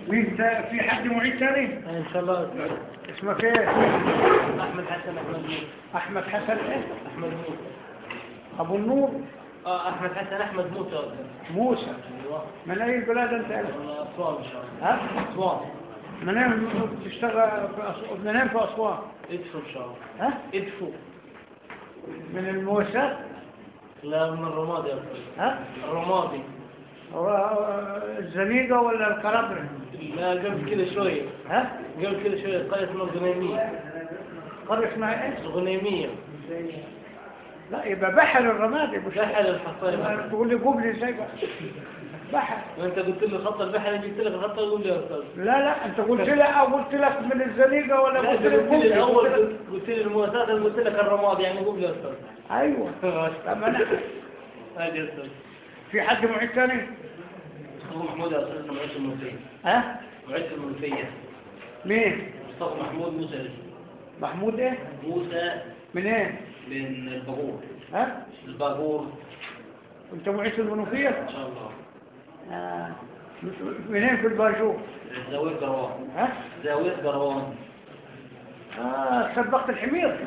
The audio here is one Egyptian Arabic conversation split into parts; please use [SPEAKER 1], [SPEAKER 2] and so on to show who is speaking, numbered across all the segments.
[SPEAKER 1] مين تا- في حد معيد تاني
[SPEAKER 2] ان شاء الله
[SPEAKER 1] اسمك ايه
[SPEAKER 2] احمد حسن احمد موسى
[SPEAKER 1] احمد حسن ايه
[SPEAKER 2] احمد موسى
[SPEAKER 1] ابو النور
[SPEAKER 2] اه احمد حسن احمد موسى
[SPEAKER 1] موسى
[SPEAKER 2] ايوه
[SPEAKER 1] من اي بلاد انت
[SPEAKER 2] اسوان ان شاء الله
[SPEAKER 1] ها
[SPEAKER 2] اسوان
[SPEAKER 1] منين بتشتغل في أسوان منين في اسوان
[SPEAKER 2] ادفو ان شاء الله
[SPEAKER 1] ها
[SPEAKER 2] ادفو
[SPEAKER 1] من الموسى
[SPEAKER 2] لا من الرمادي يا اخوي
[SPEAKER 1] ها
[SPEAKER 2] الرمادي
[SPEAKER 1] هو الزنيقة ولا الكربرة
[SPEAKER 2] لا قبل كده شويه
[SPEAKER 1] ها
[SPEAKER 2] قبل كده شويه قريه اسمها الغنيميه
[SPEAKER 1] قرية اسمها ايه
[SPEAKER 2] الغنيميه
[SPEAKER 1] لا يبقى بحر الرمادي مش
[SPEAKER 2] بحر الحصيره
[SPEAKER 1] تقول لي قبلي ازاي بقى بحر
[SPEAKER 2] وانت قلت لي خط البحر أنا جبت لك الخط قول لي يا استاذ
[SPEAKER 1] لا لا انت قلت لي او قلت لك من الزنيقة ولا
[SPEAKER 2] لا
[SPEAKER 1] قلت
[SPEAKER 2] انت
[SPEAKER 1] لي
[SPEAKER 2] قلت لي
[SPEAKER 1] قبلي
[SPEAKER 2] الاول
[SPEAKER 1] قلت لك-
[SPEAKER 2] قلت- قلت لي المؤسسات أنا قلت لك الرمادي يعني قول لي يا استاذ
[SPEAKER 1] ايوه طب انا
[SPEAKER 2] هاجي يا استاذ
[SPEAKER 1] في حد معيد ثاني
[SPEAKER 2] مصطفى محمود يا استاذ معيد المنوفيه
[SPEAKER 1] ها
[SPEAKER 2] معيد المنوفيه
[SPEAKER 1] مين
[SPEAKER 2] مصطفى محمود موسى
[SPEAKER 1] محمود ايه
[SPEAKER 2] موسى
[SPEAKER 1] من ايه
[SPEAKER 2] من الباغور
[SPEAKER 1] ها
[SPEAKER 2] الباغور
[SPEAKER 1] انت معيد في المنوفية
[SPEAKER 2] ان شاء الله
[SPEAKER 1] آه. منين في الباجور
[SPEAKER 2] زاوية قروان
[SPEAKER 1] ها
[SPEAKER 2] زاوية قروان
[SPEAKER 1] اه سبقت الحمير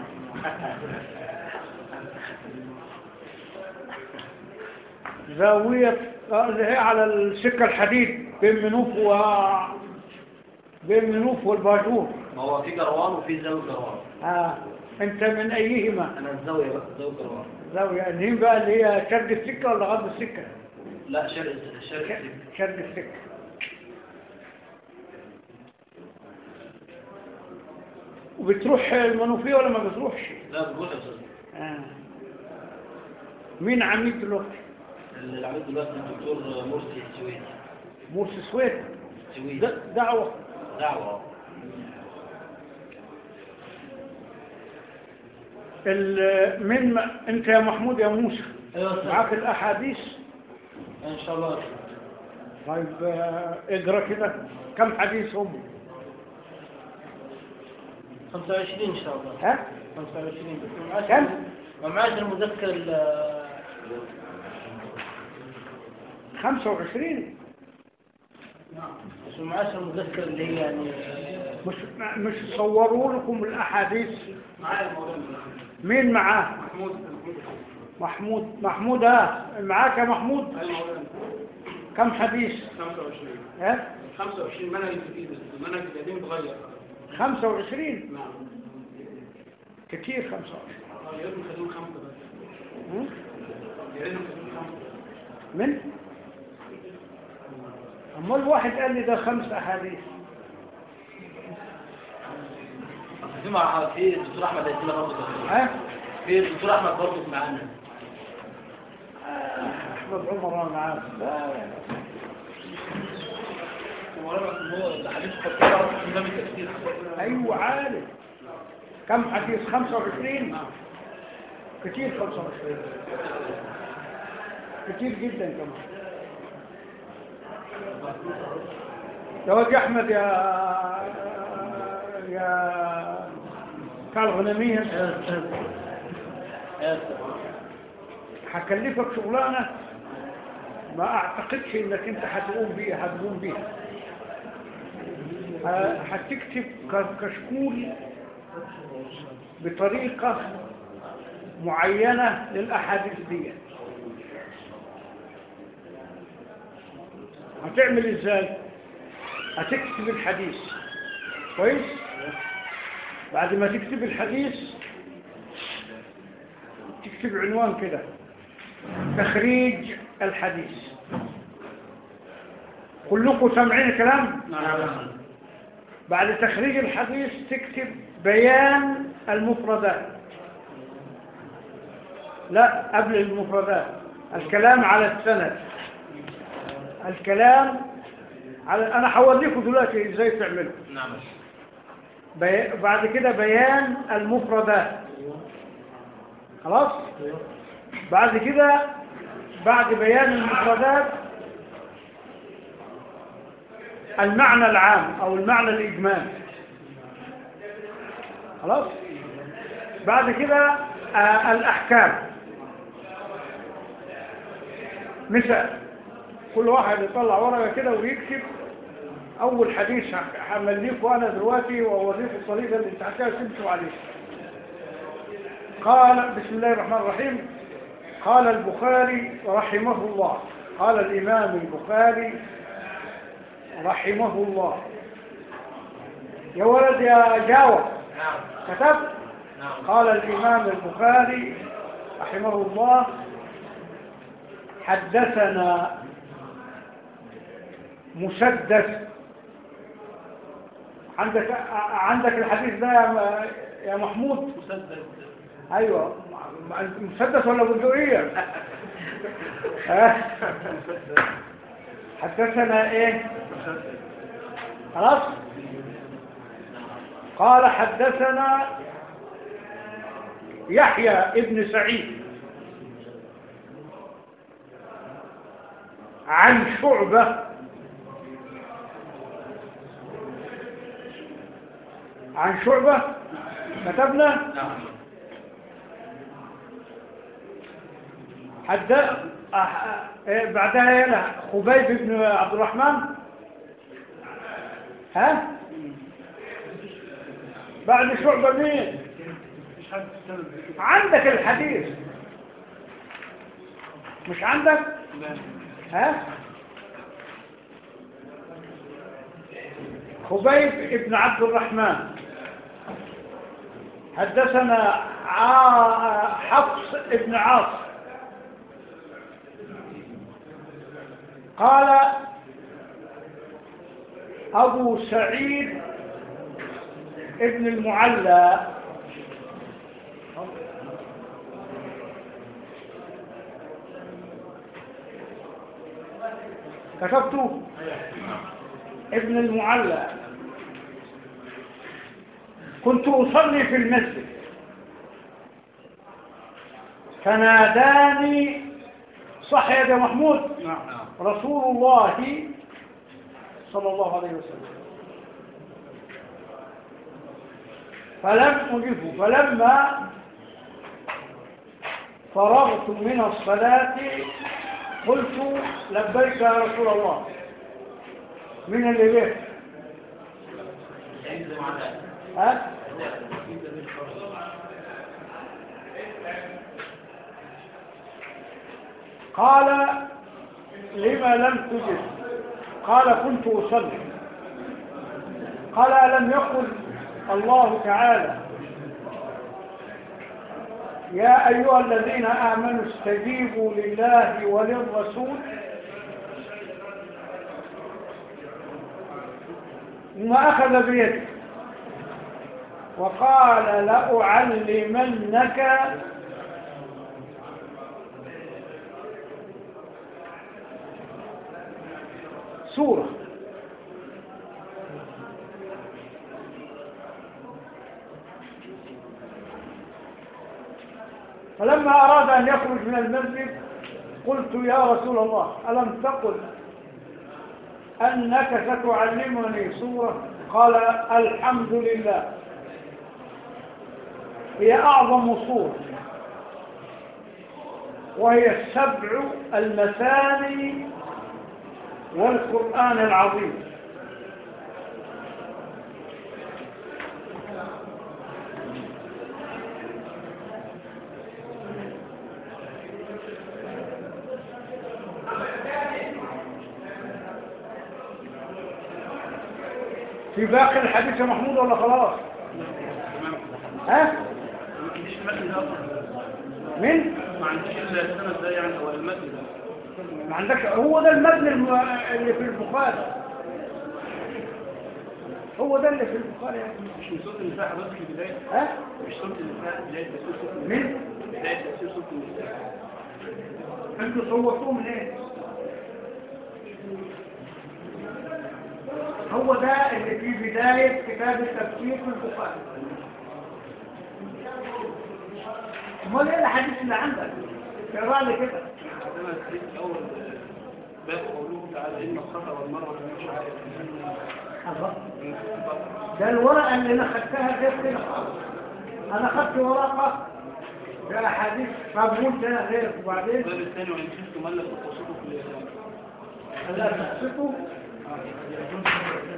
[SPEAKER 1] زاوية آه، اللي هي على السكة الحديد بين منوف و بين منوف والباجور
[SPEAKER 2] ما هو في قروان وفي زاوية قروان
[SPEAKER 1] آه. انت من ايهما
[SPEAKER 2] انا الزاوية بقى زاوية قروان
[SPEAKER 1] زاوية اللي هي بقى اللي هي شرق السكة ولا غرب السكة
[SPEAKER 2] لا شرق شرق
[SPEAKER 1] شرق السكة وبتروح المنوفية ولا ما بتروحش
[SPEAKER 2] لا بقول يا استاذ
[SPEAKER 1] آه. مين عميد دلوقتي
[SPEAKER 2] اللي عملت دلوقتي الدكتور مرسي السويدي
[SPEAKER 1] مرسي سويد
[SPEAKER 2] السويدي
[SPEAKER 1] د- دعوة
[SPEAKER 2] دعوة
[SPEAKER 1] ال- من ما انت يا محمود يا موسى
[SPEAKER 2] ايوه يا
[SPEAKER 1] معاك
[SPEAKER 2] استاذ
[SPEAKER 1] الاحاديث
[SPEAKER 2] ان شاء الله
[SPEAKER 1] طيب آه، اقرا كده كم حديث هم
[SPEAKER 2] 25 ان شاء الله
[SPEAKER 1] ها
[SPEAKER 2] 25 بس معاش
[SPEAKER 1] كم؟
[SPEAKER 2] ما معاش المذكر ال-
[SPEAKER 1] 25
[SPEAKER 2] بس معاش المذكر اللي هي يعني
[SPEAKER 1] مش مش صوروا لكم الاحاديث
[SPEAKER 2] معايا المولانا
[SPEAKER 1] مين معاه
[SPEAKER 2] محمود
[SPEAKER 1] محمود محمود ها معاك يا محمود
[SPEAKER 2] المولانا
[SPEAKER 1] كم حديث
[SPEAKER 2] 25
[SPEAKER 1] ها
[SPEAKER 2] 25 منهج جديد بس المنهج القديم اتغير
[SPEAKER 1] 25
[SPEAKER 2] نعم
[SPEAKER 1] كتير 25
[SPEAKER 2] يا ريت نخليهم خمسه بس
[SPEAKER 1] هم؟
[SPEAKER 2] يا ريت نخليهم خمسه
[SPEAKER 1] من امال واحد قال لي ده خمس احاديث
[SPEAKER 2] في مع في الدكتور احمد هيسيبها برضه
[SPEAKER 1] ها
[SPEAKER 2] في الدكتور احمد برضه معانا
[SPEAKER 1] آه، احمد عمر انا عارف لا
[SPEAKER 2] هو الحديث خطيره في باب التفسير
[SPEAKER 1] ايوه عارف كم حديث 25 كتير 25 كتير جدا كمان يا واد يا احمد يا يا بتاع الغنمية
[SPEAKER 2] يا استاذ يا استاذ
[SPEAKER 1] هكلفك شغلانة ما اعتقدش انك انت هتقوم بيها هتقوم بيها ه- هتكتب ك- كشكول بطريقة معينة للأحاديث دي هتعمل ازاي هتكتب الحديث كويس بعد ما تكتب الحديث تكتب عنوان كده تخريج الحديث كلكم سامعين الكلام
[SPEAKER 2] نعم
[SPEAKER 1] بعد تخريج الحديث تكتب بيان المفردات لا قبل المفردات الكلام على السند الكلام على انا هوريكم دلوقتي ازاي تعملوا
[SPEAKER 2] نعم
[SPEAKER 1] بي... بعد كده بيان المفردات خلاص بعد كده بعد بيان المفردات المعنى العام او المعنى الاجمالي خلاص بعد كده آه الاحكام مثال كل واحد يطلع ورقه كده ويكتب أول حديث همليكوا أنا دلوقتي وأوريكم الطريقة اللي انت حكاها تمشوا عليها قال بسم الله الرحمن الرحيم قال البخاري رحمه الله قال الإمام البخاري رحمه الله يا ولد يا جاوة
[SPEAKER 2] نعم
[SPEAKER 1] كتبت
[SPEAKER 2] نعم
[SPEAKER 1] قال الإمام البخاري رحمه الله حدثنا مسدس عندك عندك الحديث ده يا م- يا محمود
[SPEAKER 2] مسدد
[SPEAKER 1] ايوه مسدس ولا بندقية ها حدثنا ايه خلاص قال حدثنا يحيى ابن سعيد عن شعبة عن شعبة كتبنا
[SPEAKER 2] نعم
[SPEAKER 1] حد أح... إيه بعدها هنا خبيب بن عبد الرحمن ها بعد شعبة مين
[SPEAKER 2] مش حد سبب
[SPEAKER 1] عندك الحديث مش عندك ها خبيب بن عبد الرحمن حدثنا ع- حفص بن عاص قال أبو سعيد ابن المعلى كتبته ابن المعلى كنت أصلي في المسجد فناداني صح يا أبي محمود
[SPEAKER 2] نعم
[SPEAKER 1] رسول الله صلى الله عليه وسلم فلم أجبه فلما فرغت من الصلاة قلت لبيك يا رسول الله من اللي به ها قال لما لم تجب قال كنت أصلي قال ألم يقل الله تعالى يا أيها الذين آمنوا استجيبوا لله وللرسول ثم أخذ بيده وقال لأعلمنك سورة فلما أراد أن يخرج من المسجد قلت يا رسول الله ألم تقل أنك ستعلمني سورة قال الحمد لله هي أعظم سورة وهي السبع المثاني والقرآن العظيم في باقي الحديث يا محمود ولا خلاص ها
[SPEAKER 2] ما عنديش المتن ده اصلا
[SPEAKER 1] من
[SPEAKER 2] ما عنديش السند ده يعني هو المتن ده
[SPEAKER 1] ما عندكش هو ده المبنى الم- اللي في البخاري هو ده اللي في البخاري يعني.
[SPEAKER 2] مش من صوت النساء حضرتك في البدايه
[SPEAKER 1] ها
[SPEAKER 2] مش صوت النساء بدايه تفسير صوت النساء
[SPEAKER 1] من
[SPEAKER 2] بدايه تفسير صوت النساء
[SPEAKER 1] انتوا صوتوه من ايه هو ده اللي في بداية كتاب التفسير في البخاري امال ايه الحديث اللي عندك اقرا لي كده
[SPEAKER 2] عندما الحديث الاول باب قوله تعالى ان الصفا والمروه من شعائر
[SPEAKER 1] الله.
[SPEAKER 2] من الصفات.
[SPEAKER 1] ده الورقة اللي انا خدتها غير كده خالص انا خدت ورقة بأحاديث مضمون ده غير وبعدين
[SPEAKER 2] الباب الثاني وان كنتم ملك وتصفوا في اليسار
[SPEAKER 1] لا تحسكوا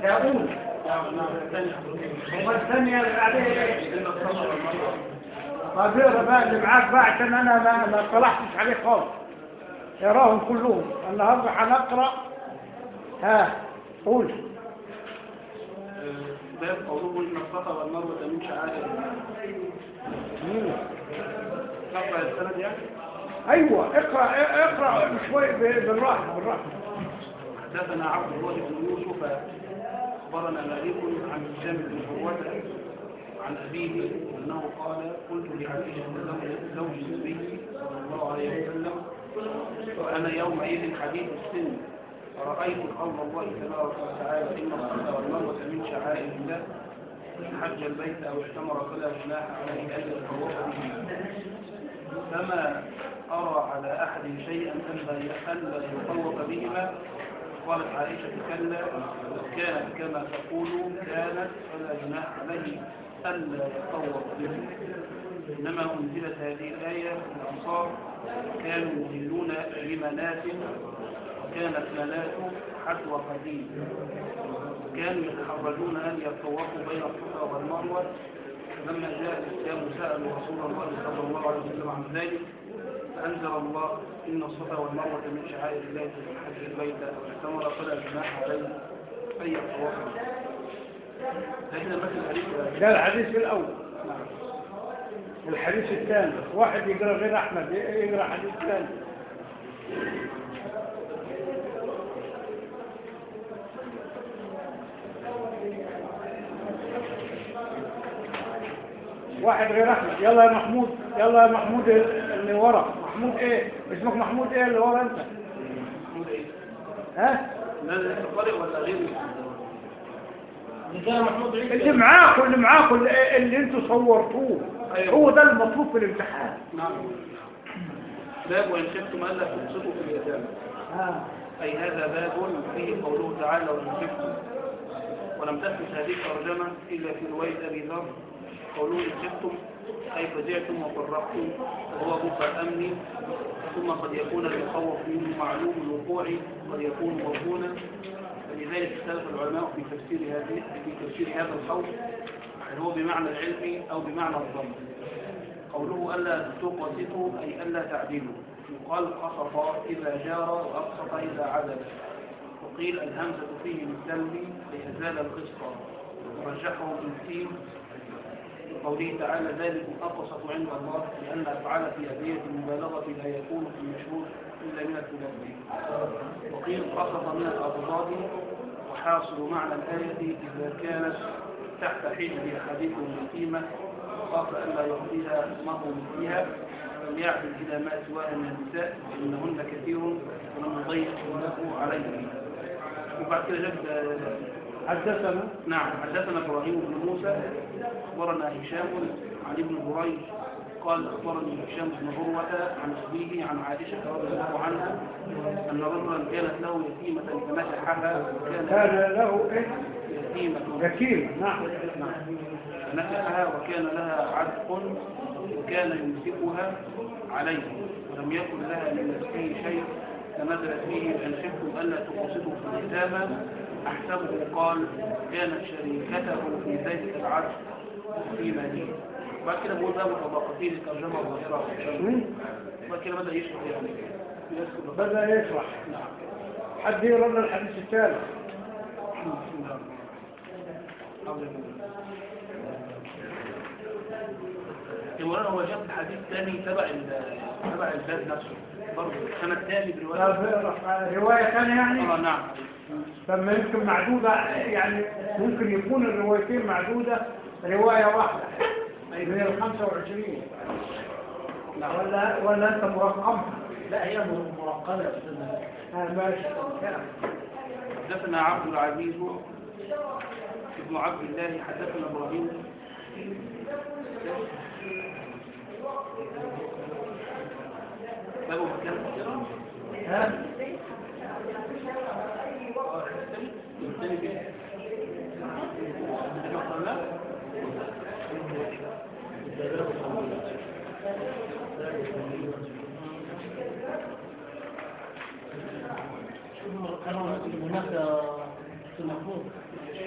[SPEAKER 1] يقول
[SPEAKER 2] نعم نعم الثانية
[SPEAKER 1] هو الثانية اللي عليه إيه؟
[SPEAKER 2] إن الصفا والمروة
[SPEAKER 1] طب اقرا بقى اللي معاك بقى عشان انا ما ما اطلعتش عليه خالص اقراهم كلهم النهارده هنقرا ها قول
[SPEAKER 2] باب قوله إن الصفا والمروة من شعائر الله
[SPEAKER 1] مم.
[SPEAKER 2] نقرأ السند يعني
[SPEAKER 1] ايوه اقرا اقرا شوي ب- بالراحه بالراحه
[SPEAKER 2] حدثنا عبد الله بن يوسف أخبرنا مالك عن هشام بن عروة عن أبيه أنه قال قلت لعائشة زوج- زوج النبي صلى الله عليه وسلم وأنا يومئذ حديث السن فرأيت قول الله تبارك وتعالى إن الصفا والمروة من شعائر الله من حج البيت أو اعتمر فلا جناح عليه أن يتطوف به فما أرى على أحد شيئا ألا ألا يطوف بهما قالت عائشة كلا لو كانت كما تقول كانت فلا جناح عليه ألا يطوف بهما إنما أنزلت هذه الآية في الأنصار كانوا يهلون لمنات وكانت منات حذو قديم كانوا يتحرجون أن يتطوفوا بين الصفا والمروة لما جاء الإسلام سألوا رسول الله صلى الله عليه وسلم عن ذلك فأنزل الله إن الصفا والمروة من شعائر الله في حج البيت واعتمر فلا جناح عليه أن يتطوف لكن مثل الحديث
[SPEAKER 1] ده الحديث الاول
[SPEAKER 2] نعم
[SPEAKER 1] الحديث الثاني واحد يقرا غير احمد يقرا حديث ثاني واحد غير احمد يلا يا محمود يلا يا محمود اللي ورا محمود ايه اسمك محمود ايه اللي ورا انت
[SPEAKER 2] محمود إيه؟
[SPEAKER 1] ها
[SPEAKER 2] ماذا يتقرئ ولا غير
[SPEAKER 3] رجال محمود عيسى
[SPEAKER 1] اللي معاكم اللي معاكم اللي, اللي انتوا صورتوه
[SPEAKER 2] أيوة.
[SPEAKER 1] هو ده المطلوب في الامتحان
[SPEAKER 2] نعم باب وإن خفتم ألا تقسطوا في اليتامى
[SPEAKER 1] ها
[SPEAKER 2] أي هذا باب فيه قوله تعالى وإن خفتم ولم تثبت هذه الترجمة إلا في رواية أبي ذر قوله إن خفتم أي فزعتم وفرقتم وهو موقع الأمن ثم قد يكون المخوف منه معلوم الوقوع قد يكون موهونا فلذلك اختلف العلماء في تفسير هذه في تفسير هذا الخوف هل هو بمعنى العلم أو بمعنى الظن قوله ألا تقسطوا أي ألا تعدلوا يقال قسط إذا جار وأقسط إذا عدل وقيل الهمزة فيه بالسلب لإزال القسط ورجحه بالسين قوله تعالى ذلك أقسط عند الله لأن أفعال في أبية المبالغة لا يكون في المشهور إلا من التلبي وقيل قسط من الأضداد وحاصل معنى الآية إذا كانت تحت حجب أحدكم يتيمة خاف ألا يعطيها ما هو مثلها فليعدل إلى ما سواها من النساء إنهن كثير ولم يضيق له عليه وبعد كده جاب
[SPEAKER 1] حدثنا
[SPEAKER 2] نعم حدثنا ابراهيم بن موسى اخبرنا هشام عن ابن بريد قال اخبرني هشام بن عروه عن ابيه عن عائشه رضي الله عنها ان رجلا كانت له يتيمه فنكحها وكان
[SPEAKER 1] كان له ايه
[SPEAKER 2] يتيمه
[SPEAKER 1] ذكير نعم
[SPEAKER 2] فنكحها وكان لها عتق وكان يمسكها عليه ولم يكن لها من نفسه شيء فنزلت فيه ان خفتم الا تقسطوا في اليتامى احسبه قال كانت شريكته في ذلك العتق في ماليه بعد كده بقول بقى مطابقتين الترجمه والظاهره
[SPEAKER 1] مم.
[SPEAKER 2] بعد كده بدا يشرح يعني يذكر
[SPEAKER 1] بدأ يشرح
[SPEAKER 2] نعم
[SPEAKER 1] حد يقرا لنا الحديث الثالث
[SPEAKER 2] بسم الله الرحمن الرحيم. المرة هو جاب الحديث الثاني تبع ال- تبع الباب نفسه برضه السنة الثاني
[SPEAKER 1] طب
[SPEAKER 2] برواية
[SPEAKER 1] اقرا. رواية ثانية يعني
[SPEAKER 2] اه نعم
[SPEAKER 1] طب ما يمكن معدودة يعني ممكن يكون الروايتين معدودة رواية واحدة من ال 25
[SPEAKER 2] نعم
[SPEAKER 1] ولا ولا انت مرقمها
[SPEAKER 3] لا هي مرقمة يا أستاذنا.
[SPEAKER 1] آه ماشي كلام.
[SPEAKER 2] حدثنا عبد العزيز ابن عبد الله حدثنا ابراهيم باب مكان
[SPEAKER 1] ها
[SPEAKER 2] الثاني فين؟ الثاني وصلنا؟
[SPEAKER 3] كان هناك في المحفوظ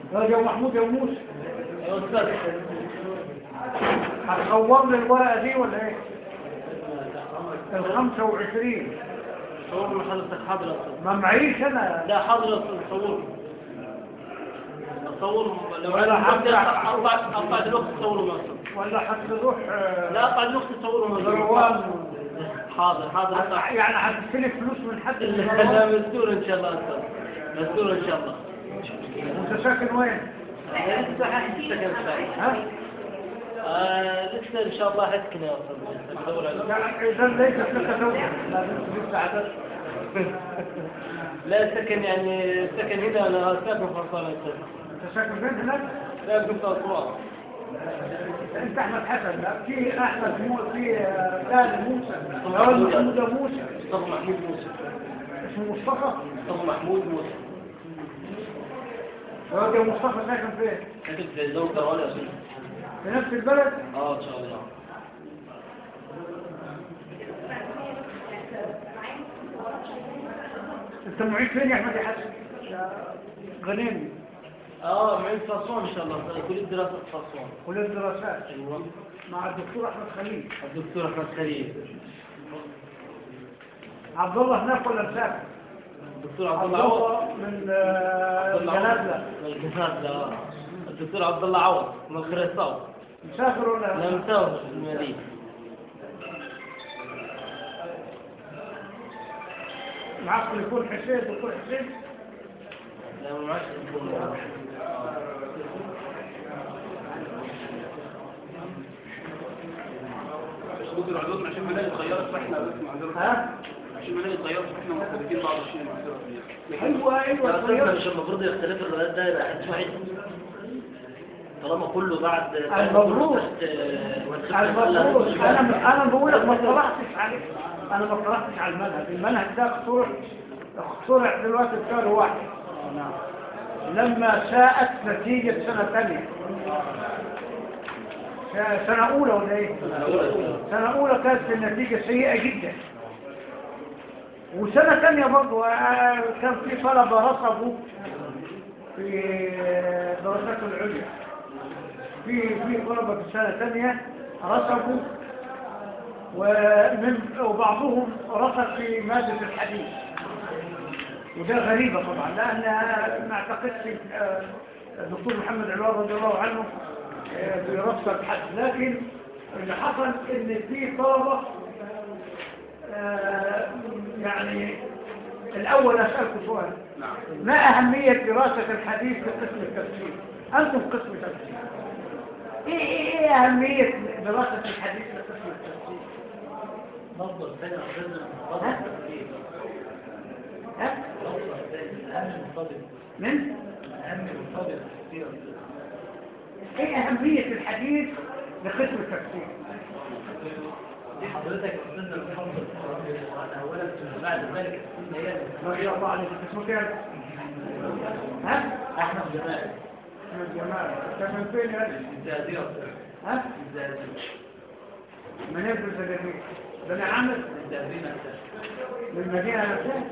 [SPEAKER 1] يا محمود يا موسى
[SPEAKER 3] يا أستاذ
[SPEAKER 1] هتصور لي الورقة دي ولا ايه الخمسة وعشرين
[SPEAKER 3] صور من حضرتك حاضر يا أستاذ
[SPEAKER 1] ما معيش انا
[SPEAKER 3] لا حاضر يا أستاذ صور صور لو
[SPEAKER 1] ولا
[SPEAKER 3] أنا
[SPEAKER 1] حتى-
[SPEAKER 3] أقطع أقطع دلوقتي صورهم يا أستاذ
[SPEAKER 1] ولا هتروح آه،
[SPEAKER 3] لا أقطع دلوقتي صورهم يا أستاذ
[SPEAKER 1] غروان
[SPEAKER 3] حاضر حاضر
[SPEAKER 1] هت-
[SPEAKER 3] أقطع.
[SPEAKER 1] يعني هتستلف فلوس من حد من
[SPEAKER 3] لا
[SPEAKER 1] غروان؟
[SPEAKER 3] مستور إن شاء الله يا أستاذ مستور إن شاء الله
[SPEAKER 1] وانت ساكن وين
[SPEAKER 3] لسه حاسس سكن شوي
[SPEAKER 1] ها
[SPEAKER 3] آه لسه ان شاء الله حسكن يا استاذ بدور على
[SPEAKER 1] يعني اذا ليست لك زوجة لازم تجيب سعادتك
[SPEAKER 3] لا سكن يعني سكن هنا انا ساكن في فرصانة يا استاذ
[SPEAKER 1] انت ساكن فين هناك
[SPEAKER 3] ساكن في اسوان
[SPEAKER 1] انت احمد حسن لا في احمد مو في آه، ثاني موسى لو محمود موسى
[SPEAKER 3] مصطفى محمود موسى
[SPEAKER 1] اسمه مصطفى
[SPEAKER 3] مصطفى محمود موسى
[SPEAKER 1] راجل مصطفى ساكن فين
[SPEAKER 3] كاتب في زوج كروان يا استاذ
[SPEAKER 1] في نفس البلد
[SPEAKER 3] اه ان شاء الله
[SPEAKER 1] انت معيد فين يا احمد يا حسن يا غنيمي
[SPEAKER 3] اه معين في اسوان ان شاء الله أستاذ. كلية دراسة في اسوان
[SPEAKER 1] كلية الدراسات
[SPEAKER 3] ايوه
[SPEAKER 1] مع الدكتور احمد خليل
[SPEAKER 3] الدكتور احمد خليل
[SPEAKER 1] عبد الله هناك ولا مسافر
[SPEAKER 3] الدكتور عبد
[SPEAKER 1] عبد
[SPEAKER 3] الله عوض
[SPEAKER 1] الله من آه،
[SPEAKER 3] عبد الله عوض.
[SPEAKER 1] الجنازة
[SPEAKER 3] من الجنازة آه. الدكتور عبد الله عوض من الخريصاوي
[SPEAKER 1] مسافر ولا
[SPEAKER 3] لا مساوي في المدينة
[SPEAKER 1] معكم يكون حسين دكتور حسين
[SPEAKER 3] لا ما معكش الدكتور.
[SPEAKER 2] شروط العلوم عشان ما نلاقي اتغيرت فاحنا بس معذرة
[SPEAKER 1] ها
[SPEAKER 2] عشان ما نلاقي اتغيرت فاحنا مرتبطين بعض الشيء معذرة فيها
[SPEAKER 1] ايوه ايوه
[SPEAKER 3] يا أستاذ
[SPEAKER 1] طيب.
[SPEAKER 3] مش المفروض يختلف الروايات ده يبقى حديث واحد طالما كله بعد
[SPEAKER 1] المفروض. المفروض انا انا بقول لك ما اطلعتش عليه انا ما اطلعتش على المنهج المنهج ده اخترع اخترع دلوقتي في شهر واحد لما ساءت نتيجة سنة ثانية سنة أولى ولا إيه؟ سنة أولى كانت النتيجة سيئة جدا وسنة ثانية برضه آه، كان في طلبة رصبوا في دراسات العليا في في طلبة في السنة الثانية رسبوا ومن وبعضهم رسب في مادة الحديث وده غريبة طبعا لأن ما اعتقدش آه، الدكتور محمد علوان رضي الله عنه آه، بيرسب حد لكن اللي حصل ان في طلبة آه، يعني الأول أسألكم سؤال
[SPEAKER 2] نعم
[SPEAKER 1] ما أهمية دراسة الحديث في قسم التفسير؟ أنتم قسم تفسير. إيه, إيه, إيه أهمية دراسة الحديث في قسم التفسير؟
[SPEAKER 3] نفضل ثاني أخذنا
[SPEAKER 1] ها؟ ها؟
[SPEAKER 3] أهم مصادر
[SPEAKER 1] من؟
[SPEAKER 3] أهم مصادر كثيرة
[SPEAKER 1] إيه أهمية الحديث لقسم التفسير؟
[SPEAKER 3] حضرتك أخذنا الحمد أولا ثم بعد ذلك هي
[SPEAKER 1] ما شاء الله عليك اسمك إيه؟ ها؟
[SPEAKER 3] أحمد جمال
[SPEAKER 1] من الجمال أنت من فين يا أخي؟
[SPEAKER 3] الزازية
[SPEAKER 1] ها؟
[SPEAKER 3] الزازية
[SPEAKER 1] من ابن الزجاجيل بني عامر
[SPEAKER 3] الزازية
[SPEAKER 1] من المدينة نفسها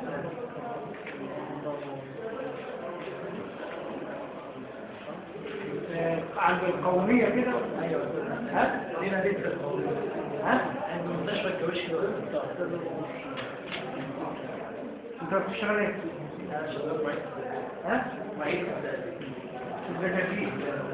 [SPEAKER 1] آه، عند القومية كده
[SPEAKER 3] أيوة
[SPEAKER 1] ها؟
[SPEAKER 3] هنا بيت القوم
[SPEAKER 1] ها؟
[SPEAKER 3] عند مستشفى الكوشي
[SPEAKER 1] انت بتشتغل ايه؟
[SPEAKER 3] أنا شغال معيد
[SPEAKER 1] ها؟
[SPEAKER 3] معيد
[SPEAKER 1] الزجاجيل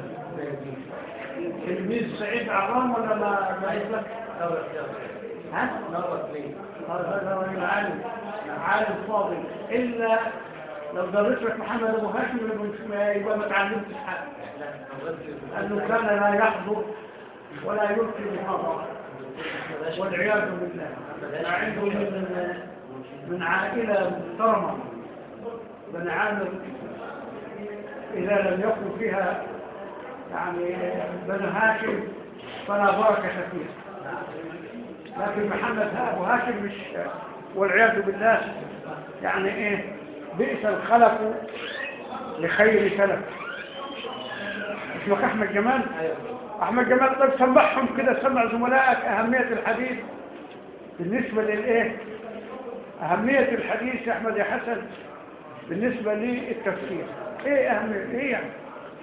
[SPEAKER 1] تلميذ سعيد عرام ولا ما ما يسلك؟
[SPEAKER 3] نور السيارة
[SPEAKER 1] ها؟
[SPEAKER 3] نور اثنين
[SPEAKER 1] هذا هذا راجل عالم عالم فاضل الا لو درس لك محمد ابو هاشم يبقى- يبقى ما تعلمتش حاجه لانه كان لا يحضر ولا يلقي محاضره والعياذ بالله أنا عنده من من عائله محترمه بن عامر اذا لم يكن فيها يعني بن هاشم فلا بركه فيها لكن محمد ابو هاشم مش والعياذ بالله يعني ايه بئس الخلف لخير سلف اسمك احمد جمال احمد جمال طيب سمعهم كده سمع زملائك اهميه الحديث بالنسبه للايه اهميه الحديث يا احمد يا حسن بالنسبه للتفسير ايه اهميه ايه يعني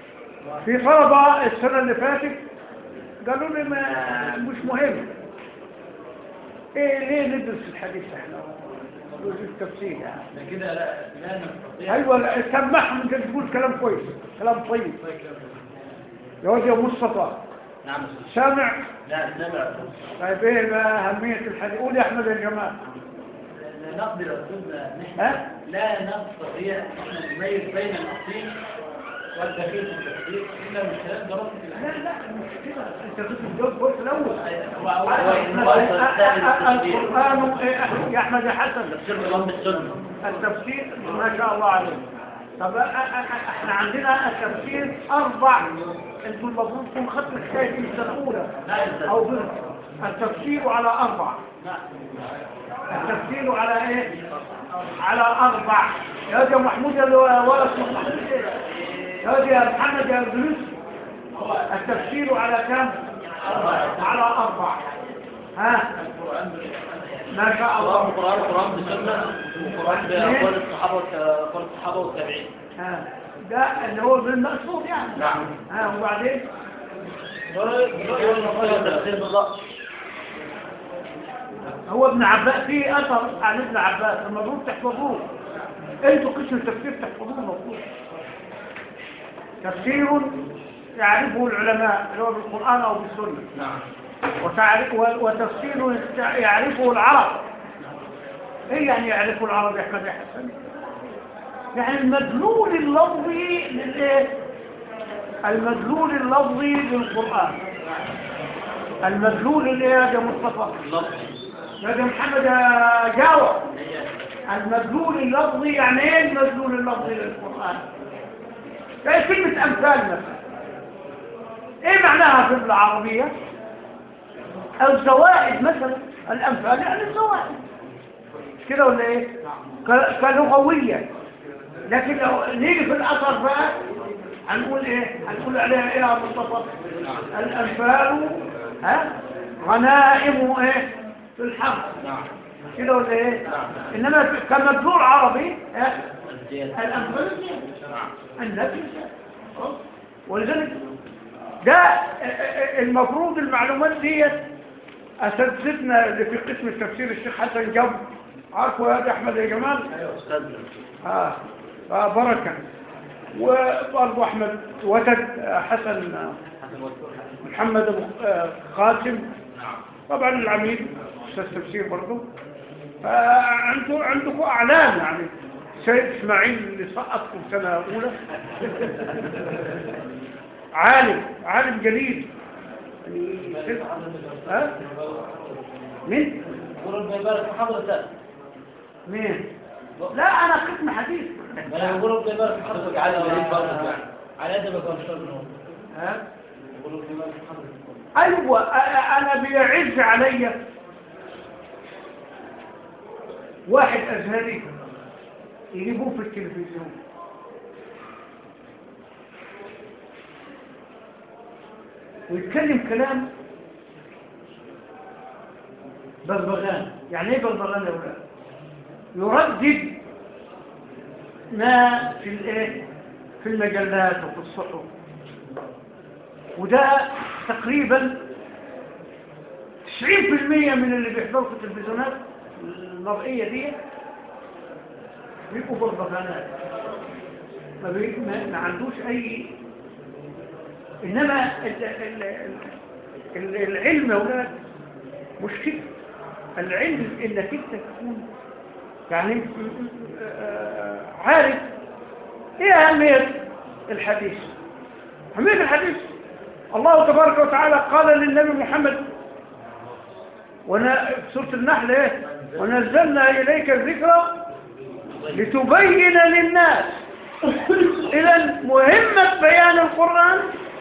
[SPEAKER 1] في طلبة السنة اللي فاتت قالوا لي ما مش مهم ايه ليه ندرس الحديث احنا ندرس التفسير يعني
[SPEAKER 3] كده لا لا نستطيع
[SPEAKER 1] ايوه لا، سمعهم انت تقول كلام كويس كلام طيب يا واد يا مصطفى
[SPEAKER 3] نعم
[SPEAKER 1] سامع
[SPEAKER 3] لا سمع
[SPEAKER 1] طيب ايه بقى اهميه الحديث قول يا احمد يا جماعه
[SPEAKER 3] لا نقدر أستاذنا نحن
[SPEAKER 1] ها؟
[SPEAKER 3] لا نستطيع أن نميز بين الأصيل والدخيل في التفسير إلا من خلال دراسة
[SPEAKER 1] لا
[SPEAKER 3] الحديث
[SPEAKER 1] لا مش كده انت كنت بتقول قلت الاول
[SPEAKER 3] هو هو
[SPEAKER 1] القرآن يا أحمد يا حسن
[SPEAKER 3] تفسير نظام السنة
[SPEAKER 1] التفسير ما شاء الله عليك طب أ- أ- أ- احنا عندنا التفسير أربع انتوا المفروض تكون خدتوا الحكاية دي السنة الأولى أو ضمن التفسير على أربع التفسير على إيه؟ على أربع يا دي يا محمود يا ولا اسمه محمود إيه؟ يا دي يا محمد يا إدريس التفسير على كم؟ على أربع ها ما شاء
[SPEAKER 3] الله
[SPEAKER 1] الله
[SPEAKER 3] القرآن القرآن بسنة وقرآن بأقوال الصحابة وأقوال الصحابة والتابعين
[SPEAKER 1] ها ده اللي هو بالمقصود يعني
[SPEAKER 3] نعم.
[SPEAKER 1] ها وبعدين
[SPEAKER 3] تفسير بالله
[SPEAKER 1] هو ابن عباس في اثر عن ابن عباس المفروض تحفظوه انتوا قسم التفسير تحفظوه المفروض تفسير يعرفه العلماء اللي هو بالقران او بالسنه
[SPEAKER 3] نعم
[SPEAKER 1] وتعرف و- وتفسير يعرفه العرب ايه يعني يعرفه العرب يا احمد يا حسن يعني المدلول اللفظي للايه المدلول اللفظي للقران المدلول اللي يا مصطفى يا ده محمد يا جاوب المدلول اللفظي يعني ايه المدلول اللفظي للقرآن زي كلمة أمثال مثلا ايه معناها في العربية الزوائد مثلا الأمثال يعني الزوائد مش كده ولا ايه ك- كلغوية لكن لو نيجي في الأثر بقى هنقول ايه هنقول عليها ايه يا مصطفى الأنفال ها غنائم ايه في الحرب
[SPEAKER 3] نعم
[SPEAKER 1] كده ولا ايه انما في- كمدلول عربي ها
[SPEAKER 3] الزيادة
[SPEAKER 1] الأنفال
[SPEAKER 3] نعم
[SPEAKER 1] النبي ولذلك ده المفروض المعلومات دي أساتذتنا اللي في قسم التفسير الشيخ حسن جاب عارفه يا دي أحمد يا جمال
[SPEAKER 3] أستاذنا
[SPEAKER 1] آه. آه بركة وبرضه أحمد وتد آه، حسن آه،
[SPEAKER 3] حسن والدكتور
[SPEAKER 1] محمد أبو آه، قاسم
[SPEAKER 3] نعم
[SPEAKER 1] طبعا العميد أستاذ تفسير برضه فعنده عندكم أعلام يعني سيد إسماعيل اللي سقطكم سنة أولى عالم عالم جليل يعني ها مين
[SPEAKER 3] يقول ربنا يبارك في حضرتك
[SPEAKER 1] مين لا أنا قسم حديث
[SPEAKER 3] انا يقول ربنا يبارك في حضرتك على وليد برضك يعني على قد ما كان شر منهم
[SPEAKER 1] ها
[SPEAKER 3] يقول ربنا يبارك في حضرتك
[SPEAKER 1] أيوة أ- أ- أنا بيعز علي واحد أزهري يجيبوه في التلفزيون ويتكلم كلام بغبغان يعني ايه بغبغان يا ولاد يردد ما في الايه في المجلات وفي الصحف وده تقريبا 90% من اللي بيحضروا في التلفزيونات المرئية دي بيبقوا بربغانات ما, بي... ما... ما عندوش أي إنما ال... ال... ال... العلم يا أولاد مش كده العلم إنك أنت تكون يعني آه، عارف إيه أهمية الحديث أهمية الحديث الله تبارك وتعالى قال للنبي محمد ونا في سورة النحل ايه ونزلنا إليك الذكرى لتبين للناس إذا مهمة بيان القرآن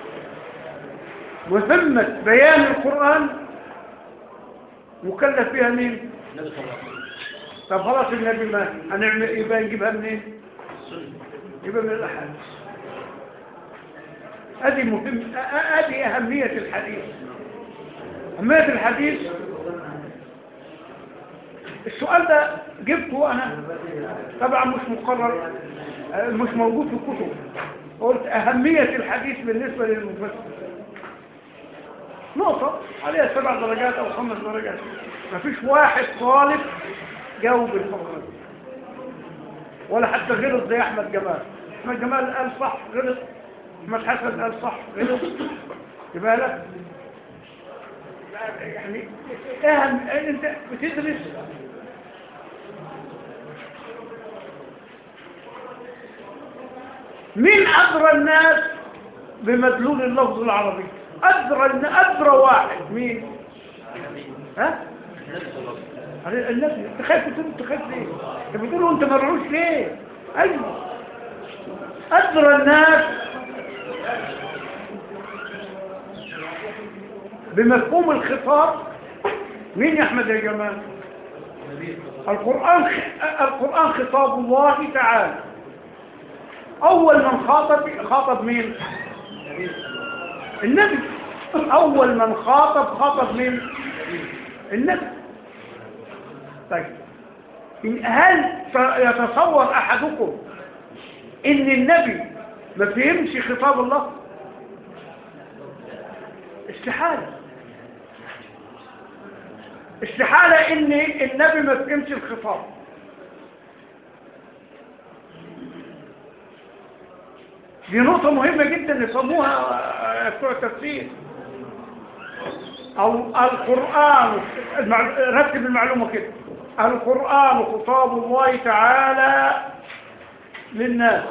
[SPEAKER 1] مهمة بيان القرآن مكلف فيها مين
[SPEAKER 3] النبي صلى الله عليه وسلم
[SPEAKER 1] طب خلاص النبي ما هنعمل يبقى نجيبها منين
[SPEAKER 3] السنة
[SPEAKER 1] يبقى من الأحاديث هذه مهم أ- أ- هذه أهمية الحديث أهمية الحديث السؤال ده جبته أنا طبعا مش مقرر آه، مش موجود في الكتب هو قلت أهمية الحديث بالنسبة للمفسر نقطة عليها سبع درجات أو خمس درجات مفيش واحد طالب جاوب الفقرة دي ولا حتى غلط زي أحمد جمال أحمد جمال قال صح غلط أحمد حسن قال صح غلط يبقى لك يعني اهم انت بتدرس مين أدرى الناس بمدلول اللفظ العربي أدرى أدرى واحد مين ها النبي انت خايف تقول انت خايف ليه انت بتقولوا انت مرعوش ليه ايوه أدرى الناس بمفهوم الخطاب مين يا احمد يا جمال القرآن القرآن خطاب الله تعالى أول من خاطب خاطب مين النبي أول من خاطب خاطب مين النبي طيب هل يتصور أحدكم إن النبي ما فهمش خطاب الله استحالة استحالة إن النبي ما فهمش الخطاب دي نقطة مهمة جدا يسموها بتوع التفسير أو القرآن المع... رتب المعلومة كده القرآن خطاب الله تعالى للناس